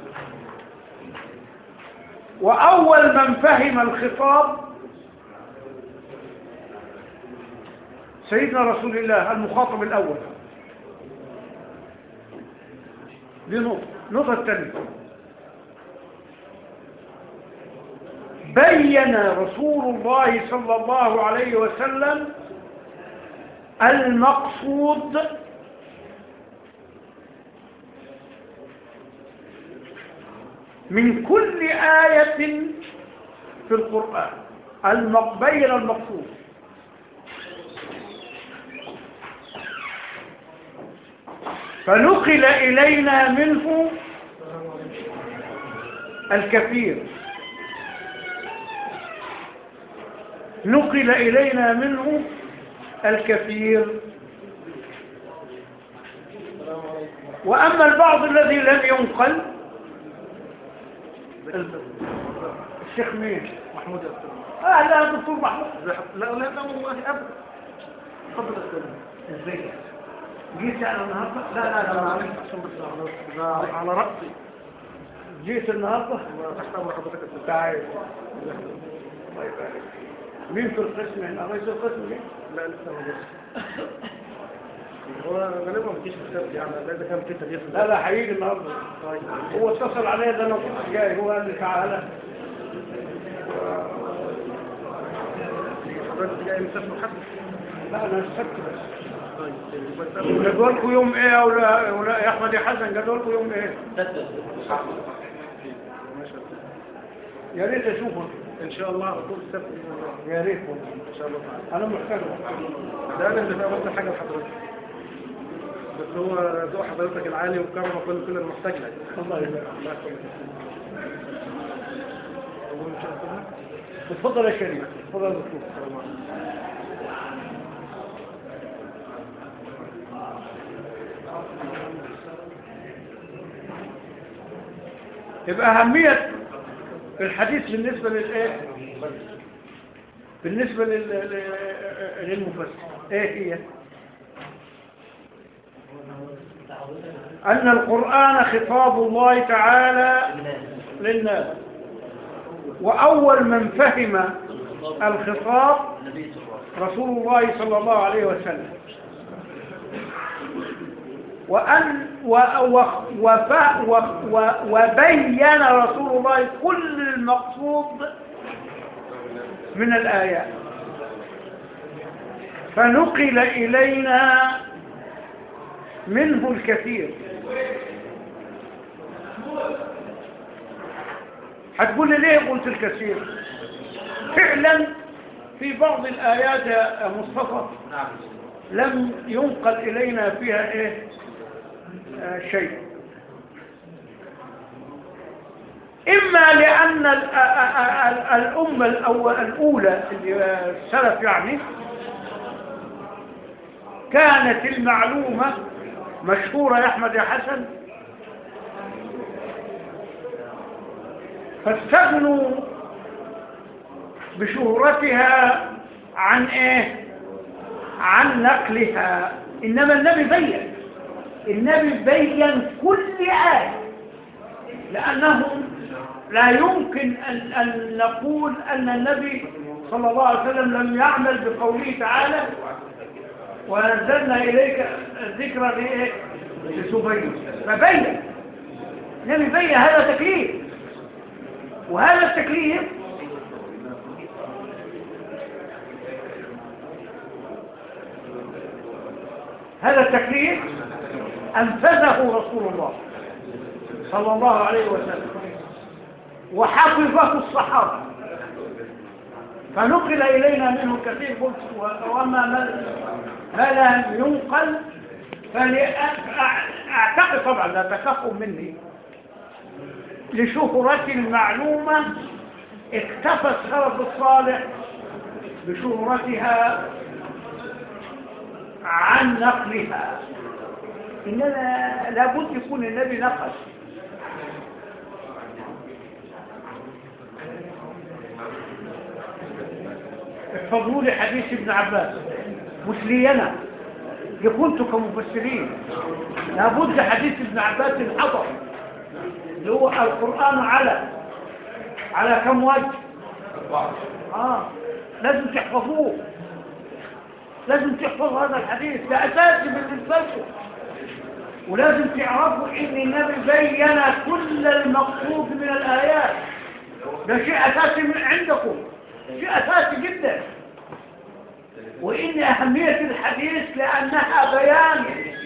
[SPEAKER 1] وأول من فهم الخطاب سيدنا رسول الله المخاطب الأول دي نقطة النقطة الثانية بين رسول الله صلى الله عليه وسلم المقصود من كل آية في القرآن المق... بين المقصود فنقل إلينا منه الكثير نقل إلينا منه الكثير وأما البعض الذي لم ينقل الشيخ مين
[SPEAKER 2] محمود يا أستاذ
[SPEAKER 1] اه لا دكتور محمود
[SPEAKER 2] لا لا لا والله أبدا تفضل يا أستاذ
[SPEAKER 1] ازاي جيت انا النهارده
[SPEAKER 2] لا لا لا معلش عشان بس على- ده على رأسي
[SPEAKER 1] جيت النهارده
[SPEAKER 2] تحت أمر حضرتك يا أستاذ
[SPEAKER 1] تعال الله يبارك مين في القسم هنا رئيس القسم مين
[SPEAKER 2] لا لسه ما جاش هو غالبا مفيش كتاب يعني لا اذا كان في تغيير في
[SPEAKER 1] لا لا هيجي النهارده
[SPEAKER 2] طيب
[SPEAKER 1] هو اتصل عليا ده انا كنت جاي هو قال لي تعالى
[SPEAKER 2] حضرتك جاي مسافر حد
[SPEAKER 1] لا انا سبت بس
[SPEAKER 2] طيب بس
[SPEAKER 1] جدولكم يوم ايه يا ولا ولا يا احمد يا حسن جدولكم يوم ايه يا ريت اشوفه
[SPEAKER 2] ان شاء الله على طول السبت بإذن الله.
[SPEAKER 1] يا ريت والله.
[SPEAKER 2] ان شاء الله تعالى
[SPEAKER 1] انا محتاج
[SPEAKER 2] ده انا اللي فاهم حاجه لحضرتك بس هو ذوق حضرتك العالي والكرم كل كل المحتاج لك
[SPEAKER 1] الله يبارك
[SPEAKER 2] الله يخليك أقول إن شاء الله.
[SPEAKER 1] اتفضل يا شريف اتفضل يا دكتور
[SPEAKER 2] السلام عليكم.
[SPEAKER 1] يبقى أهمية الحديث بالنسبة للإيه؟ بالنسبة لل... لل- للمفسر إيه هي؟ أن القرآن خطاب الله تعالى للناس وأول من فهم الخطاب رسول الله صلى الله عليه وسلم وأن و و وف و و وبين رسول الله كل المقصود من الآيات فنقل إلينا منه الكثير هتقول لي ليه قلت الكثير فعلا في بعض الآيات يا مصطفى لم ينقل إلينا فيها إيه آه شيء إما لأن ال- ال- ال- الأمة الأول الأولى اللي- السلف يعني كانت المعلومة مشهورة يا أحمد يا حسن فاستغنوا بشهرتها عن ايه عن نقلها انما النبي بين النبي بين كل آية لأنه لا يمكن أن, أن نقول أن النبي صلى الله عليه وسلم لم يعمل بقوله تعالى ونزلنا إليك الذكرى لإيه؟ لتبين فبين النبي بين هذا تكليف وهذا التكليف هذا التكليف أنفذه رسول الله صلى الله عليه وسلم وحفظه الصحابة فنقل إلينا منه كثير قلت و- وأما ما ما لا ينقل فأعتقد طبعا لا تكفوا مني لشهرة المعلومة اكتفى السلف الصالح بشهرتها عن نقلها إننا لابد يكون النبي نقل احفظوا لي حديث ابن عباس مش لي انا كنتم كمفسرين لابد حديث ابن عباس الحضر اللي هو القرآن على على كم وجه آه لازم تحفظوه لازم تحفظ هذا الحديث ده أساسي بالنسبة لكم ولازم تعرفوا ان النبي بين كل المقصود من الآيات ده شيء أساسي من عندكم شيء أساسي جدا وإن أهمية الحديث لأنها بيان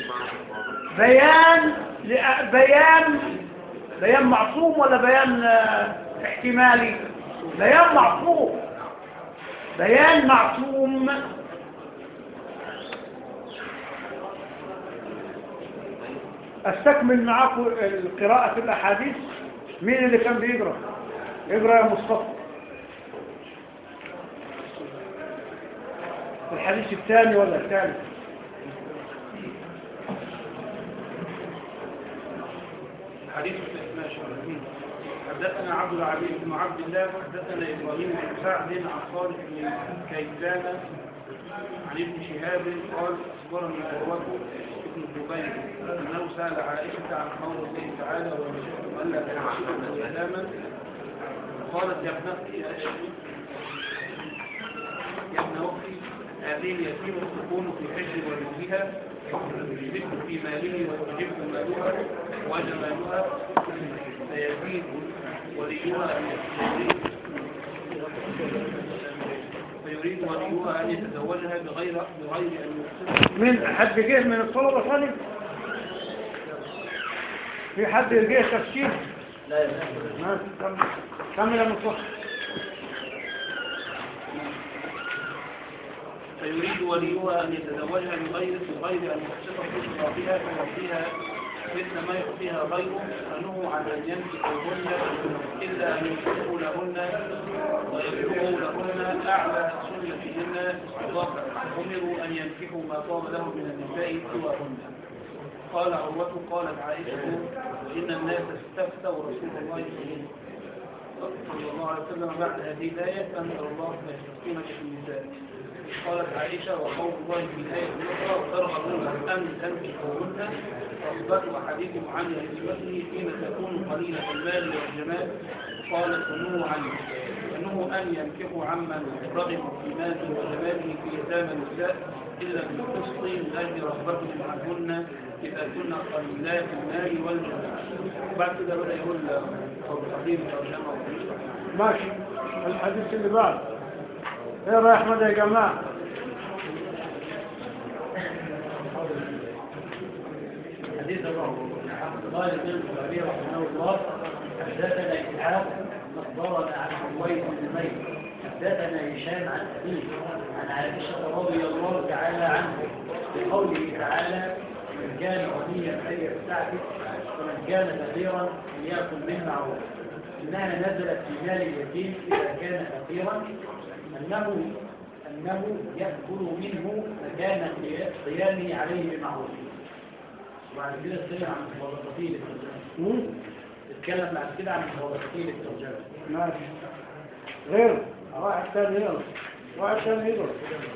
[SPEAKER 1] بيان لأ- بيان بيان معصوم ولا بيان آه، احتمالي بيان معصوم بيان معصوم استكمل معاكم قراءة الأحاديث مين اللي كان بيقرأ اقرأ يا مصطفى الحديث الثاني ولا الثالث
[SPEAKER 2] حديث ماشي حدثنا عبد العزيز بن عبد الله حدثنا ابراهيم بن سعد عن صالح بن كيسان عن ابن شهاب قال اخبرني عروه بن الزبير انه سال عائشه عن قول الله تعالى ويشهد ان لا تعشوا سلاما قالت يا ابن يا يا ابن اختي هذه اليتيمه تكون في حجر ولدها يشرك في ماله ويعجب مالها وجمالها فيزيد وليها أن يستجيب فيريد وليها أن يتزوجها بغير بغير أن يقصد
[SPEAKER 1] مين حد جه من الطلبة ثاني في حد جه تفسير
[SPEAKER 3] لا يا
[SPEAKER 1] ما كمل كمل يا مصطفى
[SPEAKER 2] فيريد وليها أن يتزوجها بغير بغير أن يقصد في إصرافها فيعطيها مثل ما يعطيها غيره فنهوا عن أن يمسكوهن إلا أن يمسكوا لهن ويبلغوا لهن أعلى سنتهن استضافة أمروا أن ينكحوا ما طاب لهم من النساء سواهن قال عروة قالت عائشة وإن الناس استفتوا رسول الله صلى الله عليه وسلم بعد هذه الآية فأنزل الله لا يستفتونك في النساء قالت عائشة وقول الله في الآية الأخرى ترغبون أن تنكحوهن وأصبحوا حديث عن نسبته حين تكون قليلة المال والجمال قالت فنهوا عنه فنهوا أن ينكحوا عمن رغبوا في ماله وجماله في يتامى النساء إلا بالقسط من أجل رغبتهم عنهن إذا كن قليلات المال والجمال بعد كده بدأ يقول القديم ترجمة وقصة
[SPEAKER 1] ماشي الحديث اللي بعد ايه يا احمد يا جماعه
[SPEAKER 3] حديث الله قال ابن الزهري رحمه الله حدثنا اسحاق اخبرنا عن حويس بن زيد حدثنا هشام عن ابيه عن عائشه رضي الله تعالى عنه بقوله تعالى من كان غنيا فليستعفف ومن كان فقيرا فليأكل بالمعروف أنها نزلت في مال اليتيم إذا كان فقيرا أنه أنه يأكل منه مكان قيامه عليه بمعروف وبعد كده اتكلم عن موظفين الترجمة
[SPEAKER 1] مم.
[SPEAKER 3] اتكلم بعد كده عن موظفين الترجمة
[SPEAKER 1] ماشي غير واحد ثاني يلا واحد ثاني يلا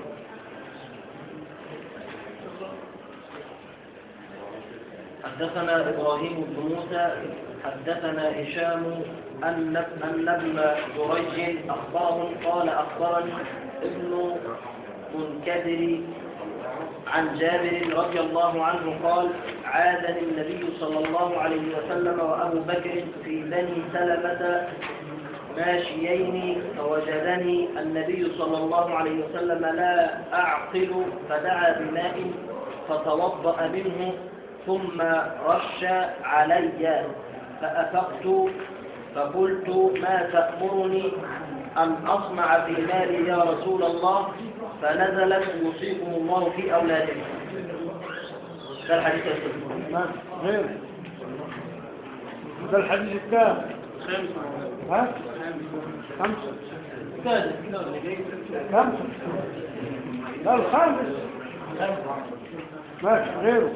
[SPEAKER 4] حدثنا إبراهيم بن موسى حدثنا هشام أن أن ابن جريج أخبرهم قال أخبرني ابن منكدر عن جابر رضي الله عنه قال عادني النبي صلى الله عليه وسلم وأبو بكر في بني سلمة ماشيين فوجدني النبي صلى الله عليه وسلم لا أعقل فدعا بماء فتوضأ منه ثم رش علي فأفقت فقلت ما تأمرني أن أصنع في مالي يا رسول الله فنزلت يوصيكم الله في أولادكم ده الحديث يا أستاذ.
[SPEAKER 1] ماشي غير ده الحديث الثاني ها خمسة
[SPEAKER 3] كده كده اللي جاي
[SPEAKER 1] خمسة ده الخامس ماشي غيره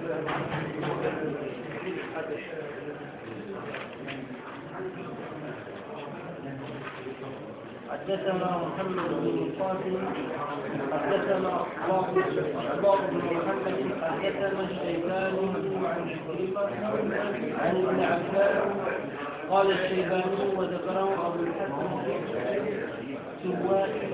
[SPEAKER 4] حدثنا محمد بن القاسم حدثنا عباد بن محمد حدثنا الشيباني عن شريفة عن ابن عباس قال الشيباني وذكره ابو الحسن سوائي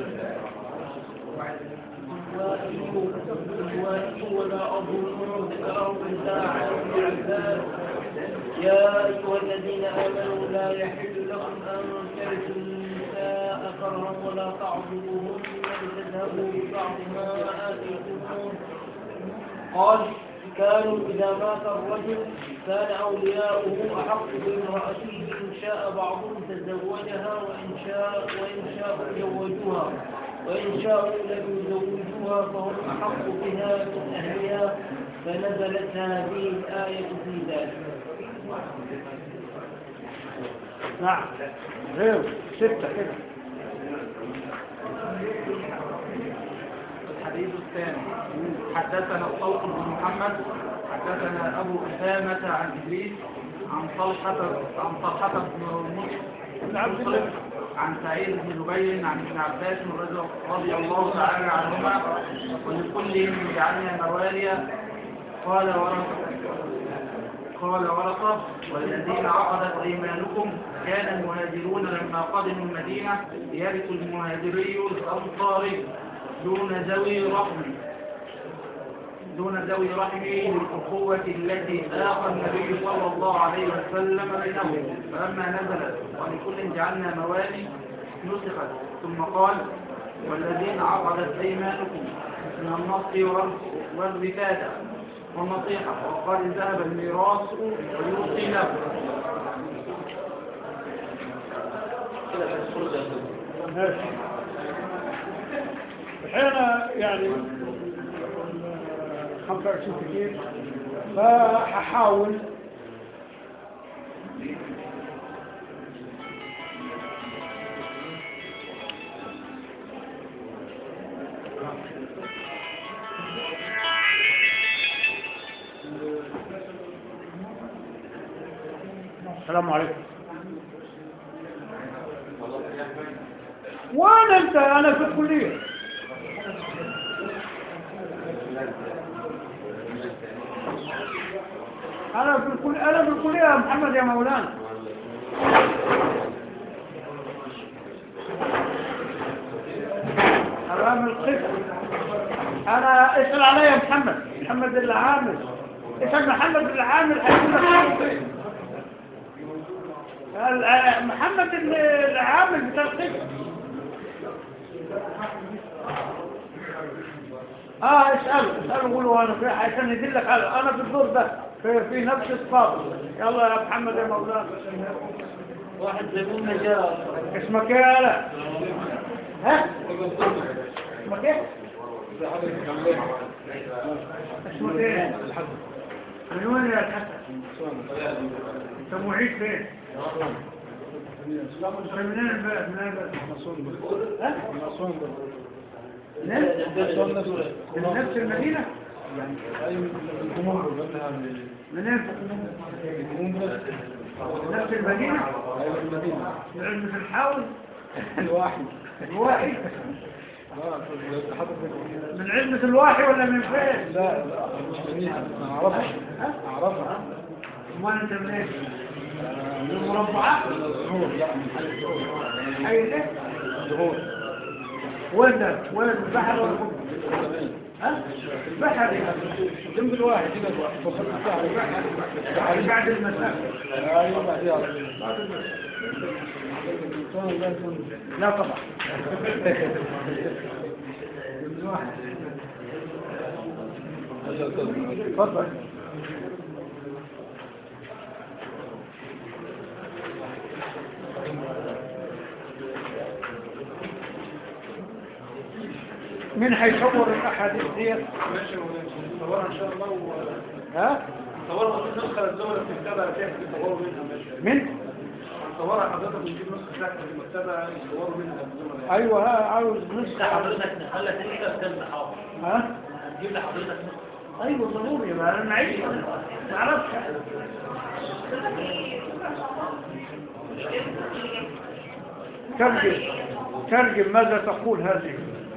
[SPEAKER 4] سوائي ولا اظن ذكره الا عن ابن عباس يا ايها الذين امنوا لا يحل لكم ان ترثوا النساء كرها ولا تعضلوهن لتذهبوا ببعض ما آتيتموهن قال كانوا إذا مات الرجل كان أولياؤه أحق بامرأته إن شاء بعضهم تزوجها وإن شاء وإن شاءوا زوجوها وإن شاءوا لم يزوجوها فهم أحق بها من أهلها فنزلت هذه الآية في ذلك
[SPEAKER 1] نعم غيره ستة كده
[SPEAKER 2] الحديث الثاني حدثنا الطلق بن محمد حدثنا أبو أسامة عن إدريس عن طلحة عن طلحة بن مسلم عن سعيد بن جبير عن ابن عباس رضي- رضي الله تعالى عنهما ولكلهم جعلنا مواليا قال ورثة قال ورقة والذين عقدت أيمانكم كان المهاجرون لما قدموا المدينة يرث المهاجري الأنصاري دون ذوي رحم دون ذوي رحم للأخوة التي آقى النبي صلى الله عليه وسلم بينهم فلما نزلت ولكل جعلنا موالي نسخت ثم قال والذين عقدت أيمانكم من النصر والر- والرفادة والنصيحة وقال ذهب الميراث ويوصي له
[SPEAKER 4] كده في الصورة يا أستاذ.
[SPEAKER 1] ماشي الحين يعني 25 كتير فهحاول السلام عليكم وانا انت انا في الكليه انا في الكليه انا في الكليه يا محمد يا مولانا امام القسم انا اسال عليا يا محمد محمد العامل اسال محمد العامل هيقول لك ال- محمد العامل بتاع القسم اه اسأله اسأله قولوا انا في عشان يدلك على انا في الدور ده في, في نفس الصف يلا يا محمد يا مولانا
[SPEAKER 4] واحد زيبون نجار
[SPEAKER 1] اسمك ايه يا لا ها اسمك ايه اسمك ايه من وين يا الحسن انت معيد فين منين البلد منين البلد ها؟ منين؟ من نفس المدينة منين من نفس المدينة من علم في الحاول
[SPEAKER 5] الواحد
[SPEAKER 1] الواحي
[SPEAKER 5] لا حضرتك
[SPEAKER 1] من علمة الواحي ولا من فين
[SPEAKER 5] لا لا مش منيها انا اعرفها اعرفها
[SPEAKER 1] امال انت منين من المربعات
[SPEAKER 5] ظهور لا من حي الظهور
[SPEAKER 1] حي ايه
[SPEAKER 5] ظهور
[SPEAKER 1] وين ده وين البحر ولا البحر؟ ها بحر
[SPEAKER 5] جنب الواحد كده فوق الساعة
[SPEAKER 1] يعني بعد المسافة
[SPEAKER 5] ايوه بعديها
[SPEAKER 1] لا طبعا تفضل مين هيصور الاحاديث ديت
[SPEAKER 2] ماشي نصورها ان شاء الله و...
[SPEAKER 1] ها
[SPEAKER 2] نصورها نسخه الزملاء في المكتبه فيها تصوروا منها ماشي
[SPEAKER 1] من
[SPEAKER 2] نصورها حضرتك ونجيب نسخه تحت في المكتبه يصوروا منها الزملاء
[SPEAKER 1] ايوه ها عاوز
[SPEAKER 3] انت
[SPEAKER 1] نسخه
[SPEAKER 3] حضرتك نخلك انت بجنب حاضر
[SPEAKER 1] ها
[SPEAKER 3] هتجيب لي حضرتك نسخة.
[SPEAKER 1] ايوه ضروري ما انا معيش ما اعرفش ترجم ترجم ماذا تقول هذه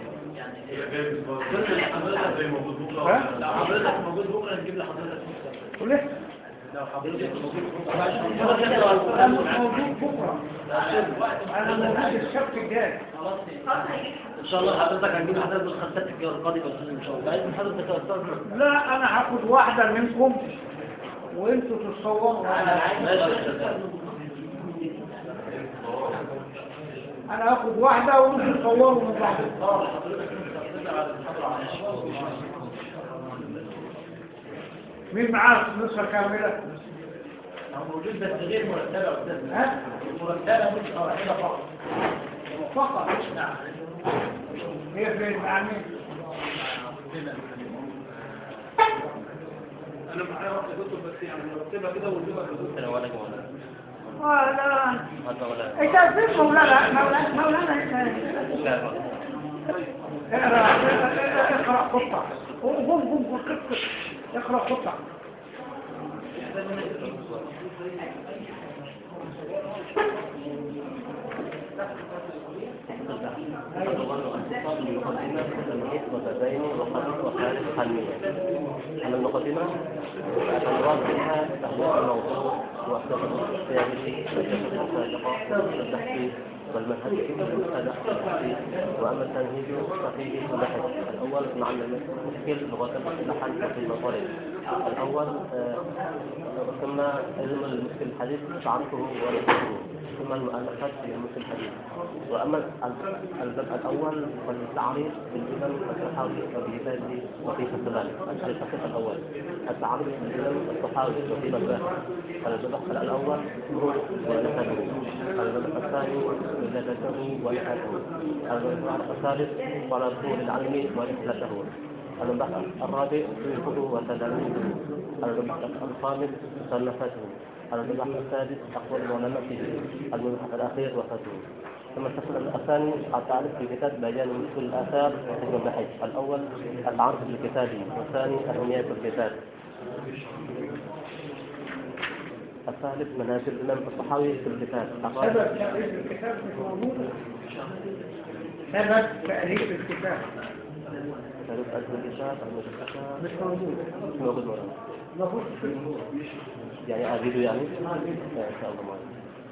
[SPEAKER 3] كل اللي حضرتك
[SPEAKER 1] ها
[SPEAKER 3] لو حضرتك موجود بكره نجيب لحضرتك نسخة.
[SPEAKER 1] قول ايه
[SPEAKER 3] لو حضرتك موجود
[SPEAKER 1] انا مش موجود بكره انا موجود السبت الجاي
[SPEAKER 3] خلاص ان شاء الله حضرتك هنجيب لحضرتك نسخة السبت القادم يا استاذ ان شاء الله باذن حضرتك يا استاذ
[SPEAKER 1] لا انا هاخد واحده منكم وانتوا تتصوروا
[SPEAKER 3] ماشي يا استاذ
[SPEAKER 1] انا هاخد واحده وانتوا تصوروا من بعض مين معاه نسخه كامله
[SPEAKER 3] لو موجود بس غير مرتبة يا استاذ
[SPEAKER 1] ها
[SPEAKER 3] مرتبة مش واحدة فقط
[SPEAKER 1] فقط
[SPEAKER 3] نعم
[SPEAKER 1] هي فين مع مين
[SPEAKER 2] انا معايا واحده كتب بس يعني نرتبها كده ونجيبها في الزملاء
[SPEAKER 4] ولا ولا
[SPEAKER 1] آه لا
[SPEAKER 4] هذا ولا
[SPEAKER 1] انت عارف مولانا مولانا مولانا
[SPEAKER 4] لا
[SPEAKER 1] اقرا اقرا خطه قم قم قم اقرا خطه
[SPEAKER 4] وتبين وخلق وخالف حنية أما المقدمة فالمراد منها تحديث الموضوع وأحداث السياسي والمسابقة والتحقيق والمنهج المبتدأ وأما التنهيج ففيه بحث الأول مع المشكل لغة اللحن في المطالب الأول آه، ثم علم المشكل الحديث تعرفه ونفسه ثم المؤلفات في المشكل الحديث وأما ال- الباب الأول فالتعريف بالإمام الصحاوي وبهباده وفي فصلان الفصل الأول التعريف بالإمام الصحاوي وفي بابه الباب الأول هو ونسبه الباب الثاني ولادته ونحاته الباب الثالث طلبه للعلم ورحلته المبحث الرابع سلوكه وتلاميذه المبحث الخامس مصنفاته المبحث السادس أقوال العلماء فيه المبحث الأخير وفاته ثم الفصل الثاني التعريف في كتاب بيان مثل الآثار وحكم البحث الأول العرض الكتابي والثاني أهمية الكتاب الثالث منازل الإمام الصحاوي في الكتاب الرابع
[SPEAKER 1] سبب تأليف الكتاب مش موجود سبب تأليف الكتاب
[SPEAKER 4] تاريخ أجل الإشارة المشكلة
[SPEAKER 1] مش موجود
[SPEAKER 4] مش موجود ولا
[SPEAKER 1] مفروض
[SPEAKER 4] يعني أزيد يعني لا، إن شاء الله ما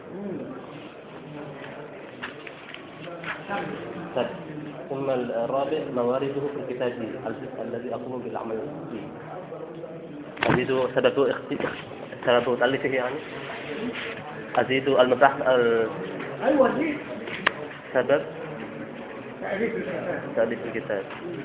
[SPEAKER 4] طيب ثم الرابع موارده في الكتاب الجزء الذي أقوم بالعمل فيه أزيد سبب اخت... سبب تأليفه يعني أزيد المباحث ال-
[SPEAKER 1] ايوه دي
[SPEAKER 4] سبب
[SPEAKER 1] تأليف الكتاب
[SPEAKER 4] تأليف الكتاب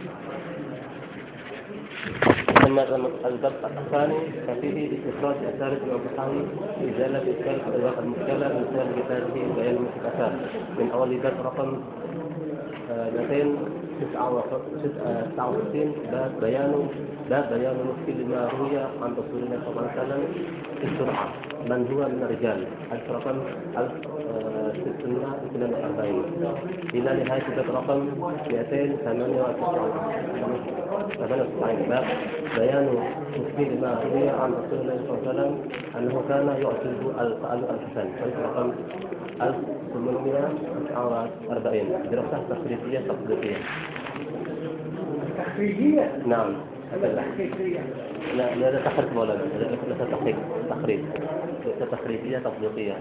[SPEAKER 4] ثم الباب الثاني ففيه استخراج أثار الأوضحان إزالة إشكال المشكلة من خلال كتابه بيان الأثار من أول باب رقم آه، 200
[SPEAKER 6] تسعة وستين باب بيان باب بيان مثل ما روي عن رسول الله صلى الله عليه وسلم في السرعة من هو من الرجال حديث رقم 1642 إلى نهاية باب رقم 298 باب بيان مثل ما روي عن رسول الله صلى الله عليه وسلم أنه كان يعجب الحسن حديث رقم 1849 دراسة تخريجية تطبيقية
[SPEAKER 1] تخريجية
[SPEAKER 6] نعم
[SPEAKER 1] ولا تحقيقية
[SPEAKER 6] لا لا لا تخريج ولا لا ليس تحقيق تخريج ليس تخريجية تطبيقية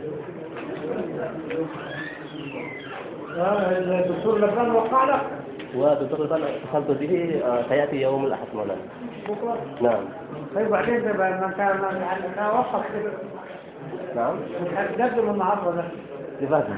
[SPEAKER 1] آه، الدكتور لبنان وقع لك
[SPEAKER 6] ودكتور الآن اتصلت به آه، سيأتي يوم الأحد مولانا
[SPEAKER 1] بكرة
[SPEAKER 6] نعم
[SPEAKER 1] طيب بعدين ده بقى ما انت ما يعني انت وقف كده
[SPEAKER 6] نعم
[SPEAKER 1] مش هتقدم النهارده ده
[SPEAKER 6] لماذا؟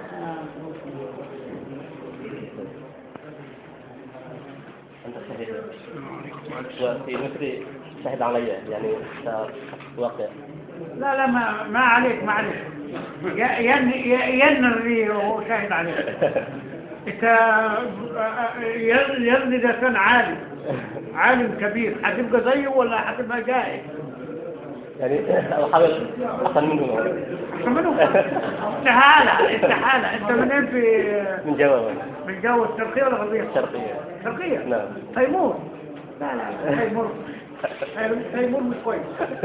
[SPEAKER 6] أنت شهيد وفي مصر شهد علي يعني واقع
[SPEAKER 1] لا لا ما ما عليك ما عليك ي- ين ي- ينري وهو شاهد عليك انت ين- ينري ده كان عالم عالم كبير هتبقى زيه ولا هتبقى جاهل
[SPEAKER 6] يعني أحاول أحسن منه
[SPEAKER 1] احسن منه استحالة استحالة انت منين في
[SPEAKER 6] من جواب
[SPEAKER 1] من جو الشرقية ولا الغربية؟
[SPEAKER 6] شرقية
[SPEAKER 1] شرقية
[SPEAKER 6] نعم
[SPEAKER 1] تيمور لا لا تيمور تيمور مش كويس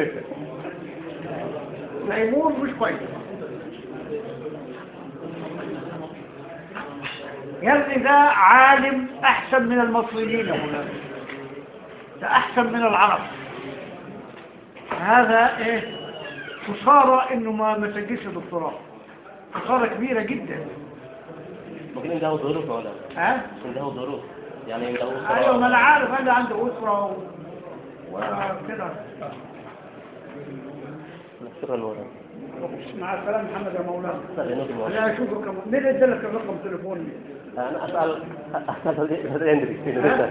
[SPEAKER 1] تيمور مش كويس يا ابني ده عالم احسن من المصريين يا مولانا ده احسن من العرب هذا ايه خسارة انه ما ما سجلش دكتوراه خسارة كبيرة جدا
[SPEAKER 6] ممكن عنده ظروف ولا
[SPEAKER 1] ها
[SPEAKER 6] عنده ظروف يعني عنده
[SPEAKER 1] ايوه ما انا عارف انا عنده اسره و... وكده
[SPEAKER 6] شكرا مولانا
[SPEAKER 1] مع السلامه محمد يا مولانا
[SPEAKER 6] سألني مولانا
[SPEAKER 1] لا اشوفك كم- مين ادالك الرقم تليفوني
[SPEAKER 6] أنا أسأل أسأل هذا يندري في المدرسة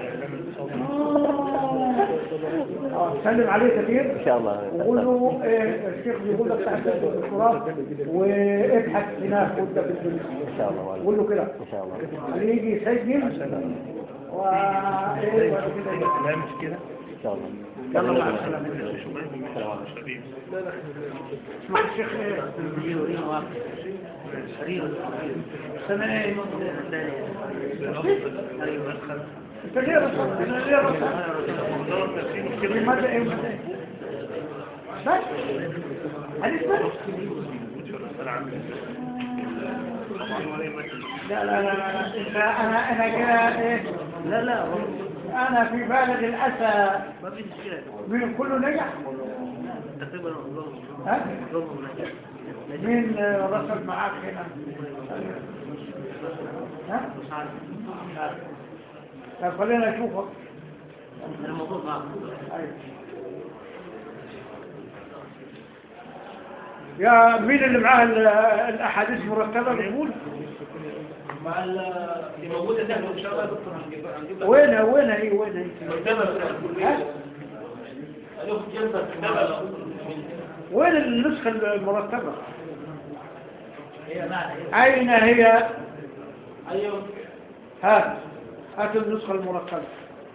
[SPEAKER 1] اه سلم عليه كثير
[SPEAKER 6] إن شاء الله
[SPEAKER 1] وقول له إيه الشيخ بيقول لك تحت الدكتوراه وابحث هناك وانت في الدنيا
[SPEAKER 6] إن شاء الله مولانا
[SPEAKER 1] قول له كده
[SPEAKER 6] إن شاء الله
[SPEAKER 1] اللي يجي يسجل و ايه وبعد كده
[SPEAKER 6] إن شاء الله
[SPEAKER 1] يلا مع السلامه
[SPEAKER 6] السلام عليكم
[SPEAKER 1] اسمع الشيخ ايه سنة ايه انت ليه رسول انا ليه رسول لماذا ايه وماذا ايه بس حديث بس لا لا لا لا انت انا انا كده ايه لا لا انا في بلد الاسى
[SPEAKER 3] ما في مشكلة
[SPEAKER 1] من كله نجح
[SPEAKER 3] تقريبا
[SPEAKER 1] ها مين آه، رسل معاك هنا ها طب خلينا نشوفك
[SPEAKER 3] أنا موجود معك
[SPEAKER 1] أيوة. يا مين اللي معاه ال- الاحاديث مرتبه بيقول
[SPEAKER 2] مع ال- اللي موجودة تحت إن شاء الله يا دكتور هنجيب هنجيب لك
[SPEAKER 1] وين وين هي وين هي
[SPEAKER 2] مكتبة بتاع الكلية
[SPEAKER 1] ها؟
[SPEAKER 2] ألوف جنبك مكتبة
[SPEAKER 1] وين النسخه المرتبه
[SPEAKER 3] هي معنى
[SPEAKER 1] اين هي
[SPEAKER 2] أيوه
[SPEAKER 1] هات هات النسخه المرتبه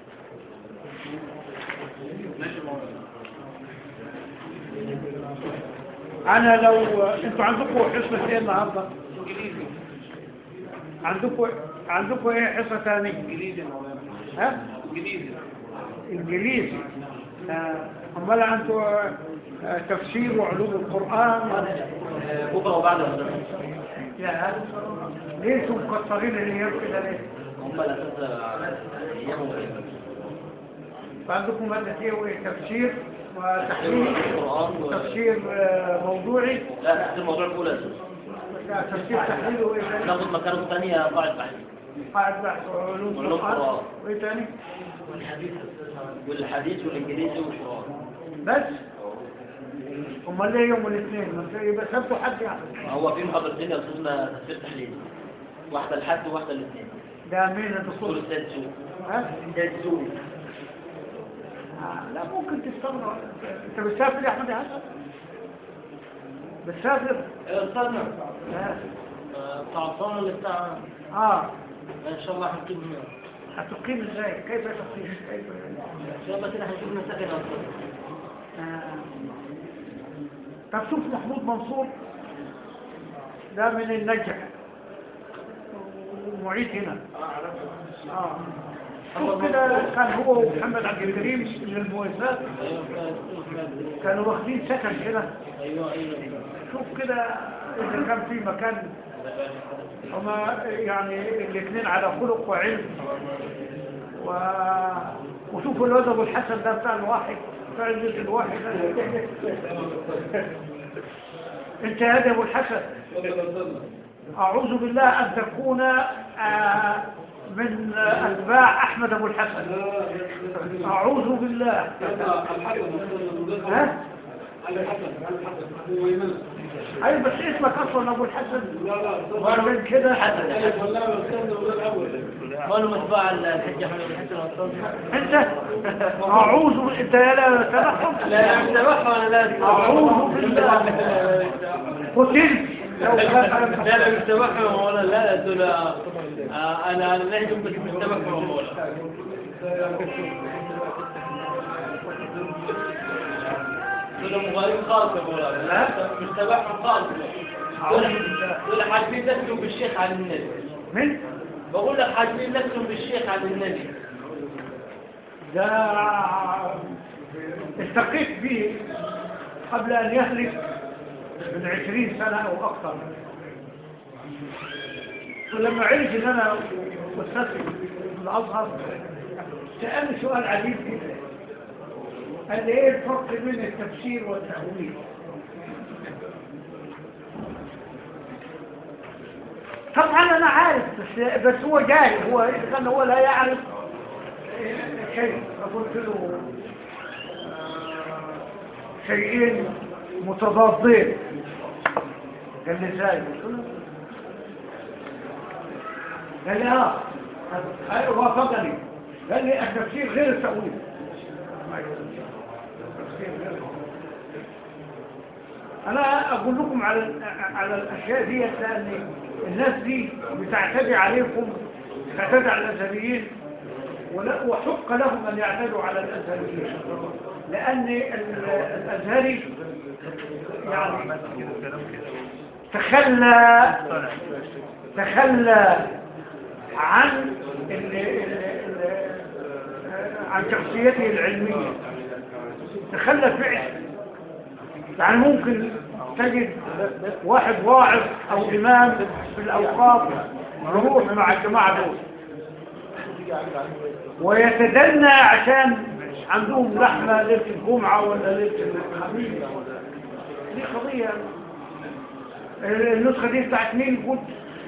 [SPEAKER 2] ماشي مولانا
[SPEAKER 1] انا لو انتوا عندكم حصه ايه النهارده
[SPEAKER 2] إنجليزي
[SPEAKER 1] عندكم عندكم ايه حصه ثانيه
[SPEAKER 2] إنجليزي يا مولانا
[SPEAKER 1] ها
[SPEAKER 2] إنجليزي
[SPEAKER 1] انجليزي آه، امال انتوا آه، تفسير وعلوم القران
[SPEAKER 4] بكرة وبعد الغد.
[SPEAKER 1] يا هذا ليه انتوا مكسرين الايام كده ليه
[SPEAKER 4] هم الأساس أيام وغيره.
[SPEAKER 1] فعندكم ماده ايه وايه تفسير وتحليل
[SPEAKER 4] القرآن و-
[SPEAKER 1] تفسير آه، موضوعي
[SPEAKER 4] لا تحت الموضوع الأولى أساس.
[SPEAKER 1] لا تفسير تحليل وايه ثاني
[SPEAKER 4] ناخد مكانه الثانية قاعد بحث
[SPEAKER 1] قاعد بحث وعلوم
[SPEAKER 4] وعلوم
[SPEAKER 1] القران
[SPEAKER 4] القرآن.
[SPEAKER 1] وايه ثاني
[SPEAKER 4] والحديث والإنجليزي والقرآن
[SPEAKER 1] بس امال ليه يوم الاثنين ما انت يبقى سبت حد يعني
[SPEAKER 4] هو في محاضرتين يا أستاذنا تفسير تحليل واحدة الحد وواحدة الاثنين
[SPEAKER 1] ده مين
[SPEAKER 4] دكتور
[SPEAKER 1] الدكتور
[SPEAKER 4] السيد سوق
[SPEAKER 1] ها
[SPEAKER 4] السيد سوق
[SPEAKER 1] آه، لا ممكن تستغرب انت بتسافر يا احمد يا حسن بتسافر
[SPEAKER 3] استاذنا
[SPEAKER 1] آه.
[SPEAKER 3] بتاع الصالة اللي بتاع
[SPEAKER 1] اه
[SPEAKER 3] ان شاء الله هنجيب
[SPEAKER 1] هتقيم ازاي كيف تقيم كيف
[SPEAKER 4] ان شاء الله كده هنشوف مساكن اكتر
[SPEAKER 1] آه. طب شوف محمود منصور ده من النجع معيد هنا اه شوف كده كان هو ومحمد عبد الكريم من المؤسسات كانوا واخدين سكن كده
[SPEAKER 3] ايوه ايوه
[SPEAKER 1] شوف كده اذا كان في مكان هما يعني الاثنين على خلق وعلم و... وشوفوا الواد ابو الحسن ده بتاع الواحد بتاع الجزء الواحد انت يا ابو الحسن اعوذ بالله ان تكون آه، من اتباع احمد ابو الحسن اعوذ بالله ها اي بس اسمك اصلا ابو الحسن ومن كده
[SPEAKER 3] قالوا متباع الحج احمد بن حسن والصوت
[SPEAKER 1] انت اعوذ انت يا لا تبعهم
[SPEAKER 3] لا متبعها ولا لا
[SPEAKER 1] اعوذ بالله قتلت لو كان
[SPEAKER 3] لا لا متبعها ولا لا لا دول آه، انا انا نهجم بس متبعها ولا دول مغالين خالص يا مولانا لا متبعهم خالص دول دول حاجبين نفسهم بالشيخ عن النبي
[SPEAKER 1] من
[SPEAKER 3] بقول لك حاجبين نفسهم بالشيخ عن النبي
[SPEAKER 1] ده التقيت به قبل ان يهلك من عشرين سنة او اكثر ولما عرف ان انا استاذ في الازهر سألني سؤال عجيب جدا قال لي ايه الفرق بين التفسير والتأويل طبعا انا عارف بس, بس هو جاهل هو اذا كان هو لا يعرف شيء فقلت له آه، شيئين متضادين قال لي ازاي قلت له قال لي اه أيوة، وافقني قال لي التفسير غير التأويل التفسير غير التأويل. انا اقول لكم على على الاشياء دي لان الناس دي بتعتدي عليكم تعتدي على الازهريين ولا- وحق لهم ان يعتدوا على الازهريين لان ال- الازهري يعني تخلى تخلى عن ال- ال- ال- عن شخصيته العلميه تخلى فعل يعني ممكن تجد واحد واعظ او امام في الاوقاف يروح مع الجماعه دول ويتدنى عشان عندهم لحمه ليله الجمعه ولا ليله الخميس دي قضيه النسخه دي بتاعت مين كنت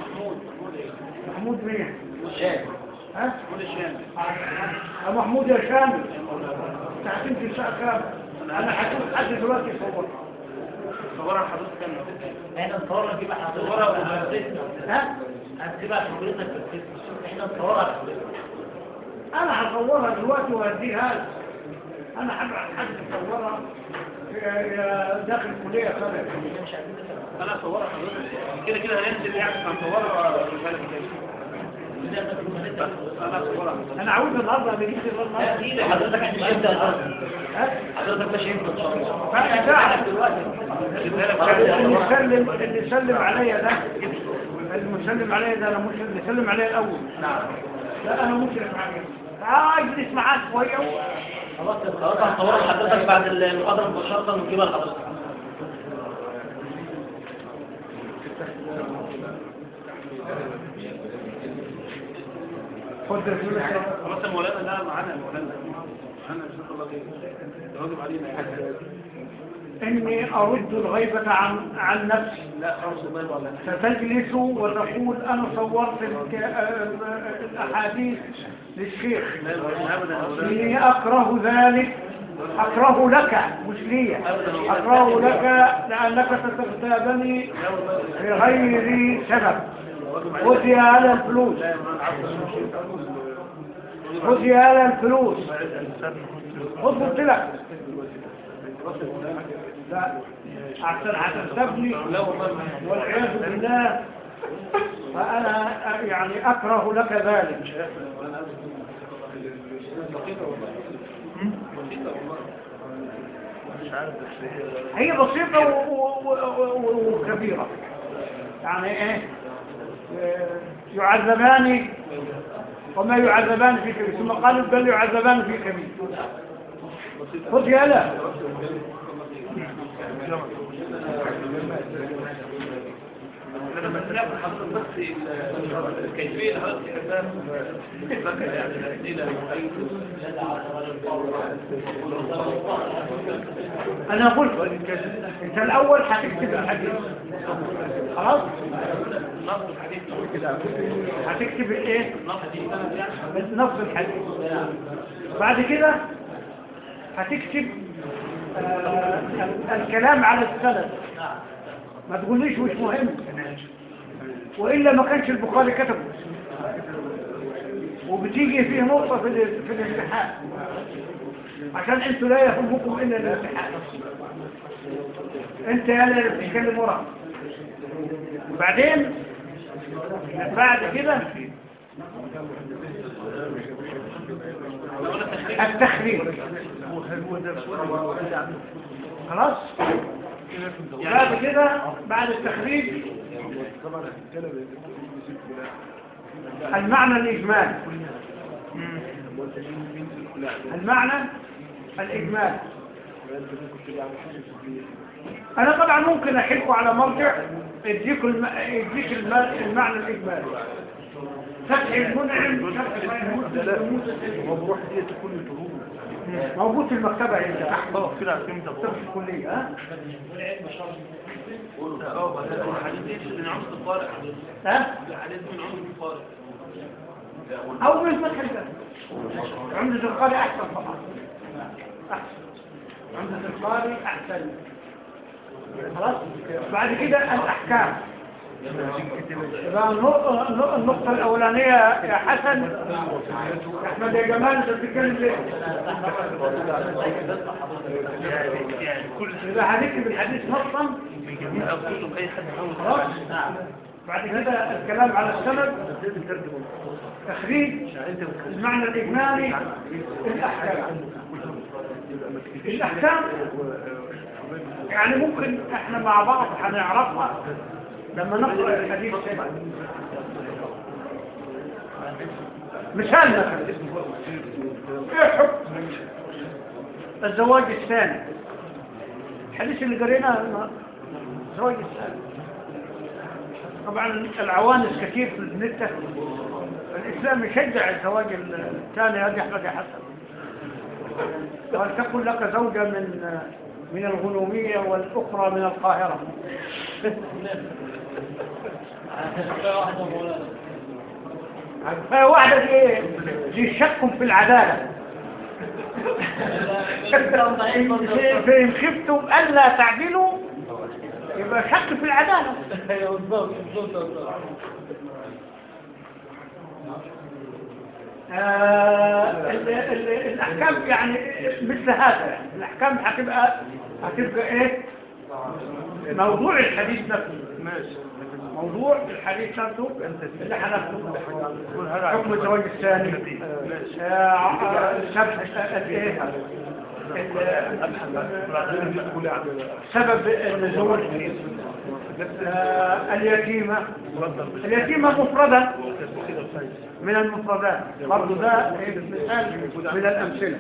[SPEAKER 1] محمود مين ها يا محمود يا شامل بتاعت انت الساعه كام انا هشوف حد دلوقتي يصور
[SPEAKER 2] صورها حضرتك كام
[SPEAKER 3] احنا نصورها نجيب
[SPEAKER 2] صورها
[SPEAKER 3] حضرتك
[SPEAKER 1] ها
[SPEAKER 3] هتجيبها حضرتك في الفيسبوك احنا نصورها حضرتك
[SPEAKER 1] انا هصورها دلوقتي وهديها لك. انا هبعت حد يصورها يا- يا داخل الكليه خالد
[SPEAKER 2] انا صورها حضرتك كده كده هننزل يعني هنصورها رسالة كده بس انا صورها
[SPEAKER 1] انا عاوز النهارده اللي جيت النهارده
[SPEAKER 3] حضرتك عشان تبدا
[SPEAKER 1] ها
[SPEAKER 3] حضرتك مش هينفع ان شاء الله
[SPEAKER 1] فرق ساعه
[SPEAKER 2] جبتها
[SPEAKER 1] اللي
[SPEAKER 2] لك
[SPEAKER 1] سلم اللي سلم عليا ده المسلم عليا ده انا مش اللي سلم عليا الاول
[SPEAKER 3] نعم
[SPEAKER 1] لا انا مسلم عليه اه اجلس معاه شويه و-
[SPEAKER 3] خلاص خلاص هنصورها حضرتك بعد المحاضره مباشره ونجيبها لحضرتك
[SPEAKER 1] خد الفلوس
[SPEAKER 2] خلاص يا مولانا لا معانا يا مولانا معانا ان شاء الله خير ده واجب علينا يعني
[SPEAKER 1] اني ارد الغيبه عن عن نفسي
[SPEAKER 2] لا خلاص والله ولا
[SPEAKER 1] ستجلس وتقول انا صورت الك- آه، الاحاديث للشيخ
[SPEAKER 2] لا لا ابدا يا مولانا
[SPEAKER 1] إني أكره ذلك أكره لك مش لي أكره لك لأنك ستغتابني بغير سبب خذ يا هذا الفلوس خذ يا هذا الفلوس خذ قلت لك لا أحسن هتغتابني
[SPEAKER 2] لا والله ما
[SPEAKER 1] والعياذ بالله فأنا يعني أكره لك ذلك هي بسيطة و- و- و- و- وكبيرة يعني ايه آه، يعذبان وما يعذبان في كبير ثم قالوا بل يعذبان في كبير خذ يا لا
[SPEAKER 2] لما سمعت حضرتك بس ال- كيفية هذا الكتاب ذكر يعني الأسئلة أي
[SPEAKER 1] انا قلت انت الاول هتكتب الحديث خلاص
[SPEAKER 2] نص الحديث
[SPEAKER 1] هتكتب الايه
[SPEAKER 2] نص
[SPEAKER 1] نص الحديث بعد كده هتكتب آه، ال- الكلام على السند ما تقوليش مش مهم وإلا ما كانش البخاري كتبه وبتيجي فيه نقطة في ال- في الامتحان عشان انتوا لا يهمكم إلا الامتحان انت يا اللي بتتكلم ورا وبعدين بعد كده التخريج خلاص بعد كده بعد التخريج المعنى الإجمالي المعنى الإجمالي أنا طبعا ممكن أحكوا على مرجع يديك الم... يديك الم... المعنى الإجمالي فتح المنعم فتح
[SPEAKER 5] مبروح دي تكون الجهود
[SPEAKER 1] موجود في المكتبة عندك
[SPEAKER 5] اه كده عارفين انت
[SPEAKER 1] مكتبة الكلية ها؟
[SPEAKER 2] اه الحديث ايش من عمد الطارق حديث
[SPEAKER 1] ها؟
[SPEAKER 2] الحديث من عمد الطارق
[SPEAKER 1] أو من فتح الباب عمدة القارئ أحسن طبعا أحسن عمدة القارئ أحسن خلاص بعد كده الأحكام يبقى النقطة النقطة الأولانية يا حسن يا أحمد يا جمال أنت بتتكلم ليه؟ يبقى هنكتب الحديث نصا خلاص؟ بعد كده الكلام على السند تخريج المعنى الإجمالي الأحكام الأحكام يعني ممكن احنا مع بعض هنعرفها لما نقرأ الحديث مثال مثلا ايه حكم الزواج الثاني الحديث اللي قريناه الزواج الثاني طبعا العوانس كثير في النت الإسلام يشجع الزواج الثاني هذه أحمد يا حسن وأن تكون لك زوجة من من الغنومية والأخرى من القاهرة فواحدة دي دي شك في العدالة فإن خفتم ألا تعدلوا يبقى شك في العدالة آه، ال- ال- الأحكام يعني مثل هذا يعني. الأحكام هتبقى هتبقى إيه موضوع الحديث نفسه موضوع الحديث نفسه اللي هناخده حكم الزواج الثاني آه، آه، سبب الايه سبب النزول آه، اليتيمة اليتيمة مفردة من المفردات برضو ده مثال من الأمثلة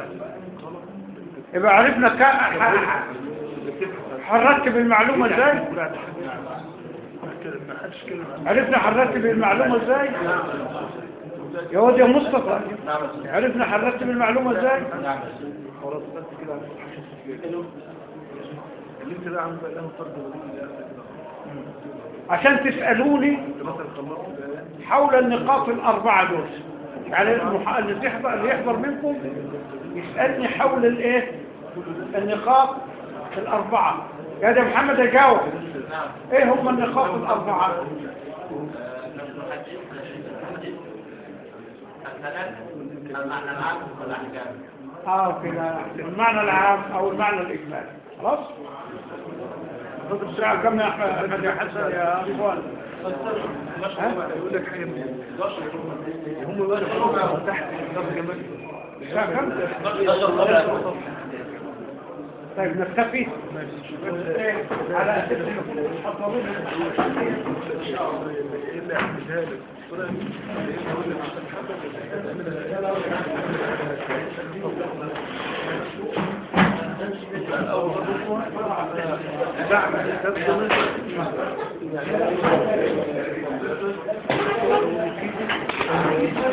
[SPEAKER 1] يبقى عرفنا ك... ح- حركت بالمعلومة ازاي عرفنا حركت بالمعلومة ازاي يا واد يا مصطفى عرفنا حركت بالمعلومة ازاي
[SPEAKER 5] اللي انت بقى عم بقى له فرد ولي
[SPEAKER 1] عشان تسألوني
[SPEAKER 5] مثلا خلصت
[SPEAKER 1] حول النقاط الأربعة دول يعني المح- اللي يحضر اللي يحضر منكم يسألني حول الايه النقاط الأربعة يا ده محمد يجاوب ايه هم النقاط الأربعة اه كده المعنى العام او المعنى الإجمالي خلاص خد الساعة كم يا أحمد يا حسن يا أخوان
[SPEAKER 5] يقول لك حاجه من هم بقى الربع تحت الضغط كمان
[SPEAKER 1] لا خمسة
[SPEAKER 4] 11 صفحة
[SPEAKER 1] طيب نكتفي إيه، على أساس إنكم حضرين
[SPEAKER 5] الا اعملها لك اقول لك عشان
[SPEAKER 1] دعم